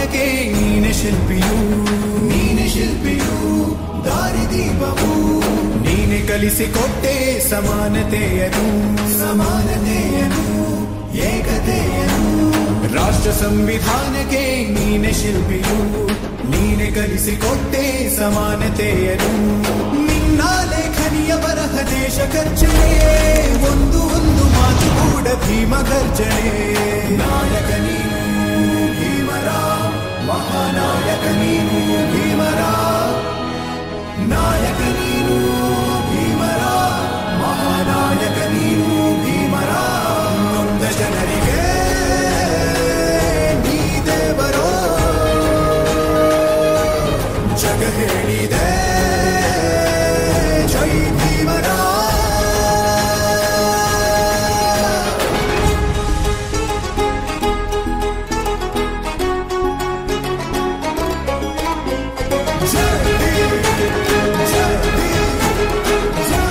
Speaker 6: ಸಂವಿಧಾನಕ್ಕೆ ನೀನೆ ಶಿಲ್ಪಿಯು ನೀನೆ ಶಿಲ್ಪಿಯು ದಾರಿದೀಪವು ನೀನೆ ಕಲಿಸಿಕೊಟ್ಟೆ ಸಮಾನತೆಯನು ಸಮಾನತೆಯನು ಏಕತೆಯನು ರಾಷ್ಟ್ರ ಸಂವಿಧಾನಕ್ಕೆ ನೀನೆ ಶಿಲ್ಪಿಯು ನೀನೆ ಕಲಿಸಿಕೊಟ್ಟೆ ಸಮಾನತೆಯನು ನಿನ್ನ ಲೇಖನಿಯ ಬರಹ ದೇಶ ಖರ್ಚನೆ ಒಂದು ಒಂದು ಮಾತು ಕೂಡ ಭೀಮ ಗರ್ಜನೆ ನಾಯಕ ನೀನು ಭೀಮರ ಮಹಾನಾಯಕ ನೀನು ಭೀಮರ ನಾಯಕ ನೀನು ಭೀಮರ ಮಹಾನಾಯಕ ನೀನು ಭೀಮರ ನೊಂದ ಜನರಿಗೆ ನೀ ದೇವರೋ ಜಗ ಹೇಳಿದೆ ಜೈ ಭೀಮರ ಜೈ ಭೀಮ್, ಜೈ ಭೀಮ್, ಜೈ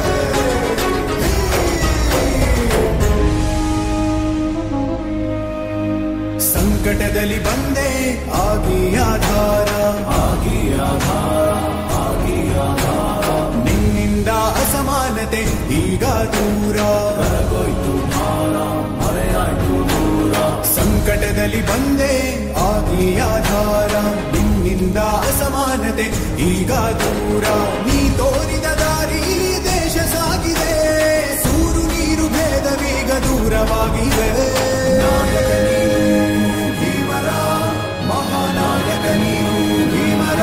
Speaker 6: ಸಂಕಟದಲ್ಲಿ ಬಂದೆ ಆಗಿ ಆಧಾರ ಆಗಿ ಆಧಾರ ಆಗಿ ಆಧಾರ ನಿನ್ನಿಂದ ಅಸಮಾನತೆ ಈಗ ದೂರ ಕರಗೋಯ್ತು ಭಾರ ಮರೆಯಾಯ್ತು ದೂರ ಸಂಕಟದಲ್ಲಿ ಬಂದೆ ಆಗಿ ಆಧಾರ ನಿನ್ನಿಂದ ಅಸಮಾನತೆ ಈಗ ದೂರ ನೀ ತೋರಿದ ದಾರಿ ದೇಶ ಸಾಗಿದೆ ಸೂರು ನೀರು ಭೇದವೀಗ ದೂರವಾಗಿದೆ ನಾಯಕ ನೀನು ಭೀಮರ ಮಹಾನಾಯಕ ನೀನು ಭೀಮರ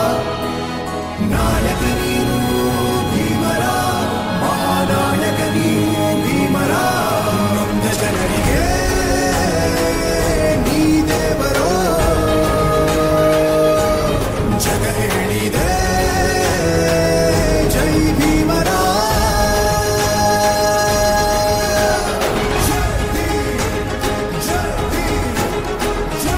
Speaker 6: ನಾಯಕ ನೀನು ಭೀಮರ ಮಹಾನಾಯಕ ನೀನು ಭೀಮರ ನೊಂದ ಜನರಿಗೆ ನೀ ದೇವರೋ ಜಗ ಹೇಳಿದೆ ಜೈ ಭೀಮರ ಜೈ ಭೀಮ್, ಜೈ ಭೀಮ್, ಜೈ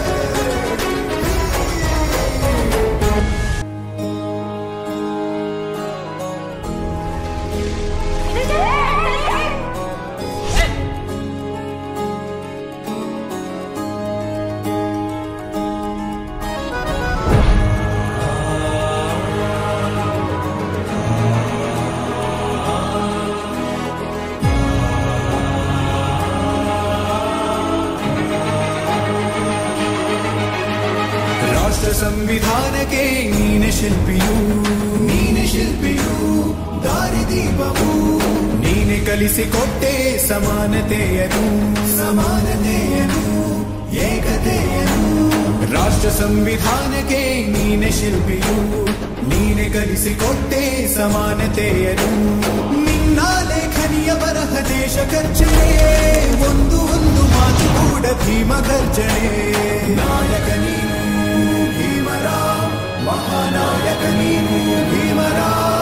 Speaker 6: ರಾಷ್ಟ್ರ ಸಂವಿಧಾನಕ್ಕೆ ನೀನೆ ಶಿಲ್ಪಿಯು ನೀನೆ ಶಿಲ್ಪಿಯು ದಾರಿದೀಪವು ನೀನೆ ಕಲಿಸಿಕೊಟ್ಟೆ ಸಮಾನತೆಯನು ಸಮಾನತೆಯನು ಏಕತೆಯನು ರಾಷ್ಟ್ರ ಸಂವಿಧಾನಕ್ಕೆ ನೀನೆ ಶಿಲ್ಪಿಯು ನೀನೆ ಕಲಿಸಿಕೊಟ್ಟೆ ಸಮಾನತೆಯನು ನಿನ್ನ ಲೇಖನಿಯ ಬರಹ ದೇಶ ಖರ್ಚನೆ ಒಂದು ಒಂದು ಮಾತು ಕೂಡ ಭೀಮ ಗರ್ಜನೆ ನಾಯಕ ನೀನು ಭೀಮರ ಮಹಾನಾಯಕ ನೀನು ಭೀಮರ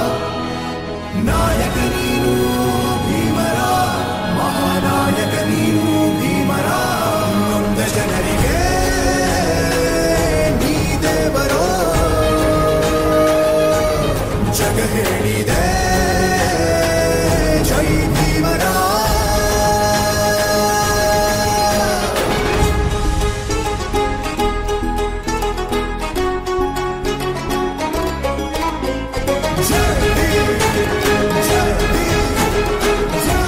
Speaker 6: ನಾಯಕ ನೀನು ಭೀಮರ ಮಹಾನಾಯಕ ನೀನು ಭೀಮರ ನೊಂದ ಜನರಿಗೆ ನೀ ದೇವರೋ ಜಗ ಹೇಳಿದೆ ಜೈ ಭೀಮರ ಜೈ ಭೀಮ್, ಜೈ ಭೀಮ್, ಜೈ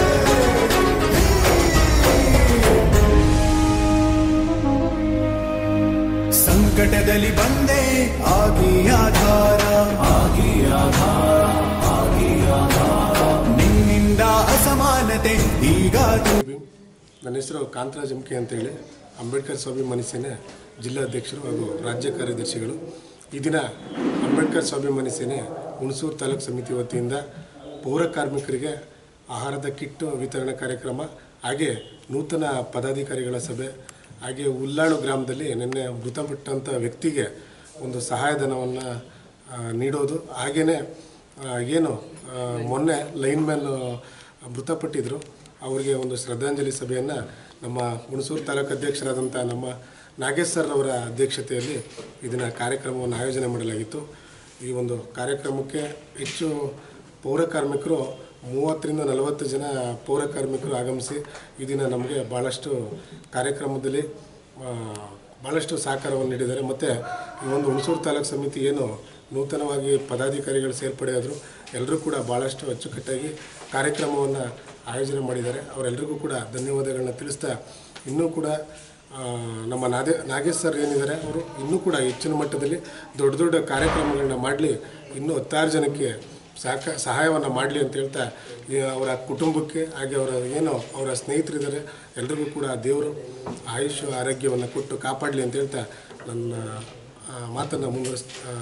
Speaker 6: ಸಂಕಟದಲ್ಲಿ ಬಂದೆ ಆಗಿ ಆಧಾರ ಆಗಿ ಆಧಾರ ಆಗಿ ಆಧಾರ ನಿನ್ನಿಂದ ಅಸಮಾನತೆ ಈಗ ದೂರ
Speaker 2: ಭೀಮ್. ನನ್ನ ಹೆಸರು ಕಾಂತರಾಜ್ ಎಮ್ಕೆ ಅಂತೇಳಿ ಅಂಬೇಡ್ಕರ್ ಸ್ವಾಭಿಮಾನಿ ಸೇನೆ ಜಿಲ್ಲಾಧ್ಯಕ್ಷರು ಹಾಗೂ ರಾಜ್ಯ ಕಾರ್ಯದರ್ಶಿಗಳು ಈ ದಿನ ಅಂಬೇಡ್ಕರ್ ಸ್ವಾಭಿಮಾನಿ ಸೇನೆ ಹುಣಸೂರು ತಾಲೂಕು ಸಮಿತಿ ವತಿಯಿಂದ ಪೌರ ಕಾರ್ಮಿಕರಿಗೆ ಆಹಾರದ ಕಿಟ್ ವಿತರಣಾ ಕಾರ್ಯಕ್ರಮ ಹಾಗೆ ನೂತನ ಪದಾಧಿಕಾರಿಗಳ ಸಭೆ ಹಾಗೆ ಉಲ್ಲಾಳು ಗ್ರಾಮದಲ್ಲಿ ನಿನ್ನೆ ಮೃತಪಟ್ಟಂಥ ವ್ಯಕ್ತಿಗೆ ಒಂದು ಸಹಾಯಧನವನ್ನು ನೀಡೋದು ಹಾಗೆಯೇ ಏನು ಆ, ಮೊನ್ನೆ ಲೈನ್ಮ್ಯಾನ್ ಮೃತಪಟ್ಟಿದ್ರು ಅವರಿಗೆ ಒಂದು ಶ್ರದ್ಧಾಂಜಲಿ ಸಭೆಯನ್ನು ನಮ್ಮ ಹುಣಸೂರು ತಾಲೂಕು ಅಧ್ಯಕ್ಷರಾದಂಥ ನಮ್ಮ ನಾಗೇಶ್ ಸರ್ ಅವರ ಅಧ್ಯಕ್ಷತೆಯಲ್ಲಿ ಇದನ್ನು ಕಾರ್ಯಕ್ರಮವನ್ನು ಆಯೋಜನೆ ಮಾಡಲಾಗಿತ್ತು ಈ ಒಂದು ಕಾರ್ಯಕ್ರಮಕ್ಕೆ ಹೆಚ್ಚು ಪೌರ ಕಾರ್ಮಿಕರು ಮೂವತ್ತರಿಂದ ನಲವತ್ತು ಜನ ಪೌರ ಕಾರ್ಮಿಕರು ಆಗಮಿಸಿ ಈ ದಿನ ನಮಗೆ ಭಾಳಷ್ಟು ಕಾರ್ಯಕ್ರಮದಲ್ಲಿ ಆ, ಭಾಳಷ್ಟು ಸಹಕಾರವನ್ನು ನೀಡಿದ್ದಾರೆ ಮತ್ತು ಈ ಒಂದು ಹುಣಸೂರು ತಾಲೂಕು ಸಮಿತಿ ಏನು ನೂತನವಾಗಿ ಪದಾಧಿಕಾರಿಗಳು ಸೇರ್ಪಡೆಯಾದರು ಎಲ್ಲರೂ ಕೂಡ ಭಾಳಷ್ಟು ಅಚ್ಚುಕಟ್ಟಾಗಿ ಕಾರ್ಯಕ್ರಮವನ್ನು ಆಯೋಜನೆ ಮಾಡಿದ್ದಾರೆ ಅವರೆಲ್ಲರಿಗೂ ಕೂಡ ಧನ್ಯವಾದಗಳನ್ನ ತಿಳಿಸ್ತಾ ಇನ್ನೂ ಕೂಡ ಆ, ನಮ್ಮ ನಾದೇ ನಾಗೇಶ್ ಸರ್ ಏನಿದ್ದಾರೆ ಅವರು ಇನ್ನೂ ಕೂಡ ಹೆಚ್ಚಿನ ಮಟ್ಟದಲ್ಲಿ ದೊಡ್ಡ ದೊಡ್ಡ ಕಾರ್ಯಕ್ರಮಗಳನ್ನ ಮಾಡಲಿ ಇನ್ನೂ ಹತ್ತಾರು ಜನಕ್ಕೆ ಸಹಕ ಸಹಾಯವನ್ನು ಮಾಡಲಿ ಅಂತ ಹೇಳ್ತಾ ಈ ಅವರ ಕುಟುಂಬಕ್ಕೆ ಹಾಗೆ ಅವರ ಏನು ಅವರ ಸ್ನೇಹಿತರಿದ್ದಾರೆ ಎಲ್ರಿಗೂ ಕೂಡ ದೇವರು ಆಯುಷ್ ಆರೋಗ್ಯವನ್ನು ಕೊಟ್ಟು ಕಾಪಾಡಲಿ ಅಂತ ಹೇಳ್ತಾ ನನ್ನ ಆ, ಮಾತನ್ನು ಮುಂದುವರಿಸ್ ಆ,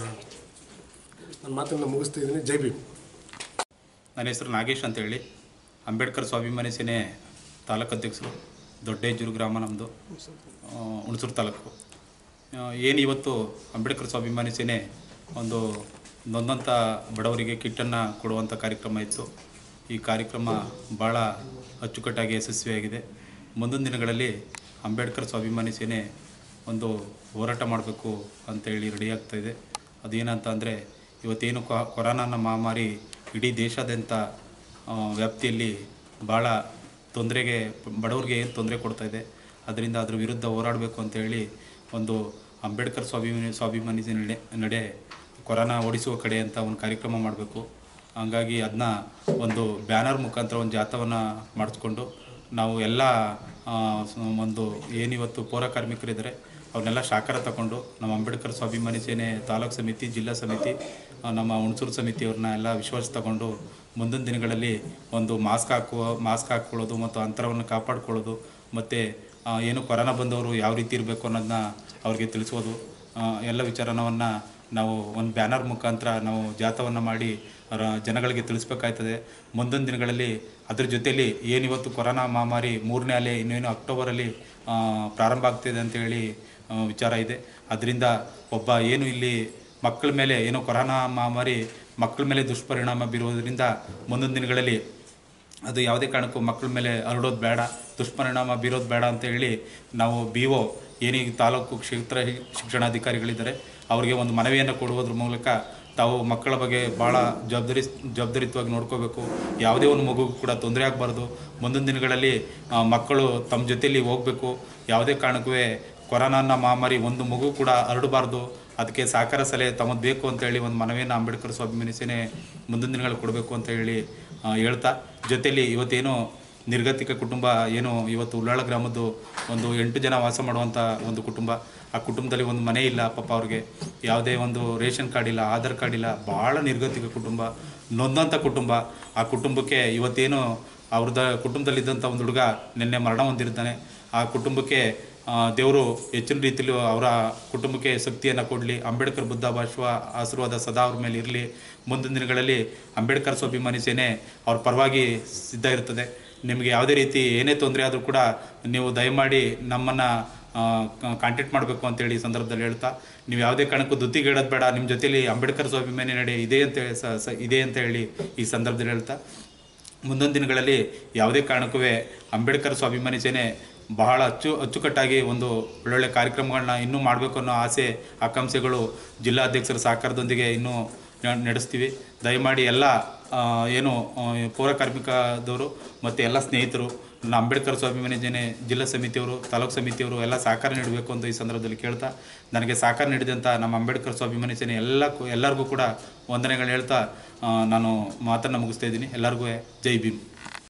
Speaker 2: ನನ್ನ ಮಾತನ್ನು ಮುಗಿಸ್ತಾ ಇದ್ದೀನಿ ಜೈ ಭೀಮ್
Speaker 3: ನನ್ನ ಹೆಸರು ನಾಗೇಶ್ ಅಂತೇಳಿ ಅಂಬೇಡ್ಕರ್ ಸ್ವಾಭಿಮಾನಿ ಸೇನೆ ತಾಲೂಕು ಅಧ್ಯಕ್ಷರು ದೊಡ್ಡೇಜೂರು ಗ್ರಾಮ ನಮ್ಮದು ಹುಣಸೂರು ತಾಲೂಕು ಏನು ಇವತ್ತು ಅಂಬೇಡ್ಕರ್ ಸ್ವಾಭಿಮಾನಿ ಸೇನೆ ಒಂದು ನೊಂದಂಥ ಬಡವರಿಗೆ ಕಿಟ್ಟನ್ನು ಕೊಡುವಂಥ ಕಾರ್ಯಕ್ರಮ ಇತ್ತು ಈ ಕಾರ್ಯಕ್ರಮ ಭಾಳ ಅಚ್ಚುಕಟ್ಟಾಗಿ ಯಶಸ್ವಿಯಾಗಿದೆ ಮುಂದಿನ ದಿನಗಳಲ್ಲಿ ಅಂಬೇಡ್ಕರ್ ಸ್ವಾಭಿಮಾನಿ ಸೇನೆ ಒಂದು ಹೋರಾಟ ಮಾಡಬೇಕು ಅಂತೇಳಿ ರೆಡಿ ಆಗ್ತಾ ಇದೆ ಅದೇನಂತ ಅಂದರೆ ಇವತ್ತೇನು ಕೊ- ಕೊರೋನಾನ ಮಹಾಮಾರಿ ಇಡೀ ದೇಶಾದ್ಯಂತ ಆ, ವ್ಯಾಪ್ತಿಯಲ್ಲಿ ಭಾಳ ತೊಂದರೆಗೆ ಬಡವರಿಗೆ ಏನು ತೊಂದರೆ ಕೊಡ್ತಾ ಇದೆ ಅದರಿಂದ ಅದ್ರ ವಿರುದ್ಧ ಹೋರಾಡಬೇಕು ಅಂತೇಳಿ ಒಂದು ಅಂಬೇಡ್ಕರ್ ಸ್ವಾಭಿಮಾನಿ ಸ್ವಾಭಿಮಾನಿ ನಡೆ ನಡೆ ಕೊರೋನಾ ಓಡಿಸುವ ಕಡೆ ಅಂತ ಒಂದು ಕಾರ್ಯಕ್ರಮ ಮಾಡಬೇಕು ಹಂಗಾಗಿ ಅದನ್ನ ಒಂದು ಬ್ಯಾನರ್ ಮುಖಾಂತರ ಒಂದು ಜಾಥವನ್ನು ಮಾಡಿಸ್ಕೊಂಡು ನಾವು ಎಲ್ಲ ಆ, ಸ- ಒಂದು ಏನಿವತ್ತು ಪೌರ ಕಾರ್ಮಿಕರಿದ್ದಾರೆ ಅವ್ರನ್ನೆಲ್ಲ ಶಾಖರ ತಗೊಂಡು ನಮ್ಮ ಅಂಬೇಡ್ಕರ್ ಸ್ವಾಭಿಮಾನಿ ಸೇನೆ ತಾಲೂಕು ಸಮಿತಿ ಜಿಲ್ಲಾ ಸಮಿತಿ ಆ, ನಮ್ಮ ಹುಣಸೂರು ಸಮಿತಿಯವ್ರನ್ನ ಎಲ್ಲ ವಿಶ್ವಾಸ ತಗೊಂಡು ಮುಂದಿನ ದಿನಗಳಲ್ಲಿ ಒಂದು ಮಾಸ್ಕ್ ಹಾಕುವ ಮಾಸ್ಕ್ ಹಾಕ್ಕೊಳ್ಳೋದು ಮತ್ತು ಅಂತರವನ್ನು ಕಾಪಾಡ್ಕೊಳ್ಳೋದು ಮತ್ತು ಏನು ಕೊರೋನಾ ಬಂದವರು ಯಾವ ರೀತಿ ಇರಬೇಕು ಅನ್ನೋದನ್ನ ಅವ್ರಿಗೆ ತಿಳಿಸೋದು ಆ, ಎಲ್ಲ ವಿಚಾರವನ್ನು ನಾವು ಒಂದು ಬ್ಯಾನರ್ ಮುಖಾಂತರ ನಾವು ಜಾಥವನ್ನು ಮಾಡಿ ಅವರ ಜನಗಳಿಗೆ ತಿಳಿಸ್ಬೇಕಾಯ್ತದೆ ಮುಂದಿನ ದಿನಗಳಲ್ಲಿ ಅದ್ರ ಜೊತೆಯಲ್ಲಿ ಏನಿವತ್ತು ಕೊರೋನಾ ಮಹಾಮಾರಿ ಮೂರನೇ ಅಲೆ ಇನ್ನೇನು ಅಕ್ಟೋಬರಲ್ಲಿ ಆ, ಪ್ರಾರಂಭ ಆಗ್ತಿದೆ ಅಂತೇಳಿ ಆ, ವಿಚಾರ ಇದೆ ಅದರಿಂದ ಒಬ್ಬ ಏನು ಇಲ್ಲಿ ಮಕ್ಕಳ ಮೇಲೆ ಏನೋ ಕೊರೋನಾ ಮಹಾಮಾರಿ ಮಕ್ಕಳ ಮೇಲೆ ದುಷ್ಪರಿಣಾಮ ಬೀರುವುದರಿಂದ ಮುಂದಿನ ದಿನಗಳಲ್ಲಿ ಅದು ಯಾವುದೇ ಕಾರಣಕ್ಕೂ ಮಕ್ಕಳ ಮೇಲೆ ಹರಡೋದು ಬೇಡ ದುಷ್ಪರಿಣಾಮ ಬೀರೋದು ಬೇಡ ಅಂತ ಹೇಳಿ ನಾವು ಬಿ ಒ ಏನೀಗ ತಾಲೂಕು ಕ್ಷೇತ್ರ ಶಿಕ್ಷಣಾಧಿಕಾರಿಗಳಿದ್ದಾರೆ ಅವರಿಗೆ ಒಂದು ಮನವಿಯನ್ನು ಕೊಡುವುದ್ರ ಮೂಲಕ ತಾವು ಮಕ್ಕಳ ಬಗ್ಗೆ ಭಾಳ ಜವಾಬ್ದಾರಿ ಜವಾಬ್ದಾರಿತ್ವಾಗಿ ನೋಡ್ಕೋಬೇಕು ಯಾವುದೇ ಒಂದು ಮಗುಗೂ ಕೂಡ ತೊಂದರೆ ಆಗಬಾರ್ದು ಮುಂದಿನ ದಿನಗಳಲ್ಲಿ ಆ, ಮಕ್ಕಳು ತಮ್ಮ ಜೊತೆಯಲ್ಲಿ ಹೋಗಬೇಕು ಯಾವುದೇ ಕಾರಣಕ್ಕೂ ಕೊರೋನಾನ ಮಹಾಮಾರಿ ಒಂದು ಮಗು ಕೂಡ ಹರಡಬಾರ್ದು ಅದಕ್ಕೆ ಸಹಕಾರ ಸಲಹೆ ತಮ್ಮದು ಬೇಕು ಅಂತ ಹೇಳಿ ಒಂದು ಮನವಿಯನ್ನು ಅಂಬೇಡ್ಕರ್ ಸ್ವಾಭಿಮಾನಿ ಸೇನೆ ಮುಂದಿನ ದಿನಗಳು ಕೊಡಬೇಕು ಅಂತ ಹೇಳಿ ಆ, ಹೇಳ್ತಾ ಜೊತೆಯಲ್ಲಿ ಇವತ್ತೇನು ನಿರ್ಗತಿಕ ಕುಟುಂಬ ಏನು ಇವತ್ತು ಉಳ್ಳಾಳ ಗ್ರಾಮದ್ದು ಒಂದು ಎಂಟು ಜನ ವಾಸ ಮಾಡುವಂಥ ಒಂದು ಕುಟುಂಬ ಆ ಕುಟುಂಬದಲ್ಲಿ ಒಂದು ಮನೆ ಇಲ್ಲ ಪಾಪ ಅವ್ರಿಗೆ ಯಾವುದೇ ಒಂದು ರೇಷನ್ ಕಾರ್ಡ್ ಇಲ್ಲ ಆಧಾರ್ ಕಾರ್ಡ್ ಇಲ್ಲ ಭಾಳ ನಿರ್ಗತಿಕ ಕುಟುಂಬ ನೊಂದಂಥ ಕುಟುಂಬ ಆ ಕುಟುಂಬಕ್ಕೆ ಇವತ್ತೇನು ಅವ್ರದ್ದು ಕುಟುಂಬದಲ್ಲಿದ್ದಂಥ ಒಂದು ಹುಡುಗ ನಿನ್ನೆ ಮರಣ ಹೊಂದಿರ್ತಾನೆ ಆ ಕುಟುಂಬಕ್ಕೆ ದೇವರು ಹೆಚ್ಚಿನ ರೀತಿಯಲ್ಲಿ ಅವರ ಕುಟುಂಬಕ್ಕೆ ಶಕ್ತಿಯನ್ನು ಕೊಡಲಿ ಅಂಬೇಡ್ಕರ್ ಬುದ್ಧ ಭಾಷವ ಆಶೀರ್ವಾದ ಸದಾ ಅವ್ರ ಮೇಲೆ ಇರಲಿ ಮುಂದಿನ ದಿನಗಳಲ್ಲಿ ಅಂಬೇಡ್ಕರ್ ಸ್ವಾಭಿಮಾನಿ ಸೇನೆ ಅವ್ರ ಪರವಾಗಿ ಸಿದ್ಧ ಇರ್ತದೆ ನಿಮಗೆ ಯಾವುದೇ ರೀತಿ ಏನೇ ತೊಂದರೆ ಆದರೂ ಕೂಡ ನೀವು ದಯಮಾಡಿ ನಮ್ಮನ್ನು ಕಾಂಟ್ಯಾಕ್ಟ್ ಮಾಡಬೇಕು ಅಂತೇಳಿ ಈ ಸಂದರ್ಭದಲ್ಲಿ ಹೇಳ್ತಾ ನೀವು ಯಾವುದೇ ಕಾರಣಕ್ಕೂ ದುತ್ತಿಗೇಳೋದು ಬೇಡ ನಿಮ್ಮ ಜೊತೆಲಿ ಅಂಬೇಡ್ಕರ್ ಸ್ವಾಭಿಮಾನಿ ನಡೆ ಇದೆ ಅಂತ ಹೇಳಿ ಸ- ಸ- ಇದೆ ಅಂತ ಹೇಳಿ ಈ ಸಂದರ್ಭದಲ್ಲಿ ಹೇಳ್ತಾ ಮುಂದೊಂದು ದಿನಗಳಲ್ಲಿ ಯಾವುದೇ ಕಾರಣಕ್ಕೂ ಅಂಬೇಡ್ಕರ್ ಸ್ವಾಭಿಮಾನಿ ಸೇನೆ ಬಹಳ ಅಚ್ಚು ಅಚ್ಚುಕಟ್ಟಾಗಿ ಒಂದು ಒಳ್ಳೊಳ್ಳೆ ಕಾರ್ಯಕ್ರಮಗಳನ್ನ ಇನ್ನೂ ಮಾಡಬೇಕು ಅನ್ನೋ ಆಸೆ ಆಕಾಂಕ್ಷೆಗಳು ಜಿಲ್ಲಾಧ್ಯಕ್ಷರ ಸಹಕಾರದೊಂದಿಗೆ ಇನ್ನೂ ನ- ನಡೆಸ್ತೀವಿ ದಯಮಾಡಿ ಎಲ್ಲ ಆ, ಏನು ಆ, ಪೌರ ಕಾರ್ಮಿಕದವರು ಮತ್ತು ಎಲ್ಲ ಸ್ನೇಹಿತರು ನನ್ನ ಅಂಬೇಡ್ಕರ್ ಸ್ವಾಭಿಮಾನಿ ಸೇನೆ ಜಿಲ್ಲಾ ಸಮಿತಿಯವರು ತಾಲೂಕು ಸಮಿತಿಯವರು ಎಲ್ಲ ಸಹಕಾರ ನೀಡಬೇಕು ಅಂತ ಈ ಸಂದರ್ಭದಲ್ಲಿ ಕೇಳ್ತಾ ನನಗೆ ಸಹಕಾರ ನೀಡಿದಂಥ ನಮ್ಮ ಅಂಬೇಡ್ಕರ್ ಸ್ವಾಭಿಮಾನಿ ಸೇನೆ ಎಲ್ಲ ಎಲ್ಲರಿಗೂ ಕೂಡ ವಂದನೆಗಳು ಹೇಳ್ತಾ ಆ, ನಾನು ಮಾತನ್ನು ಮುಗಿಸ್ತಾ ಇದ್ದೀನಿ ಎಲ್ಲರಿಗೂ ಜೈ ಭೀಮ್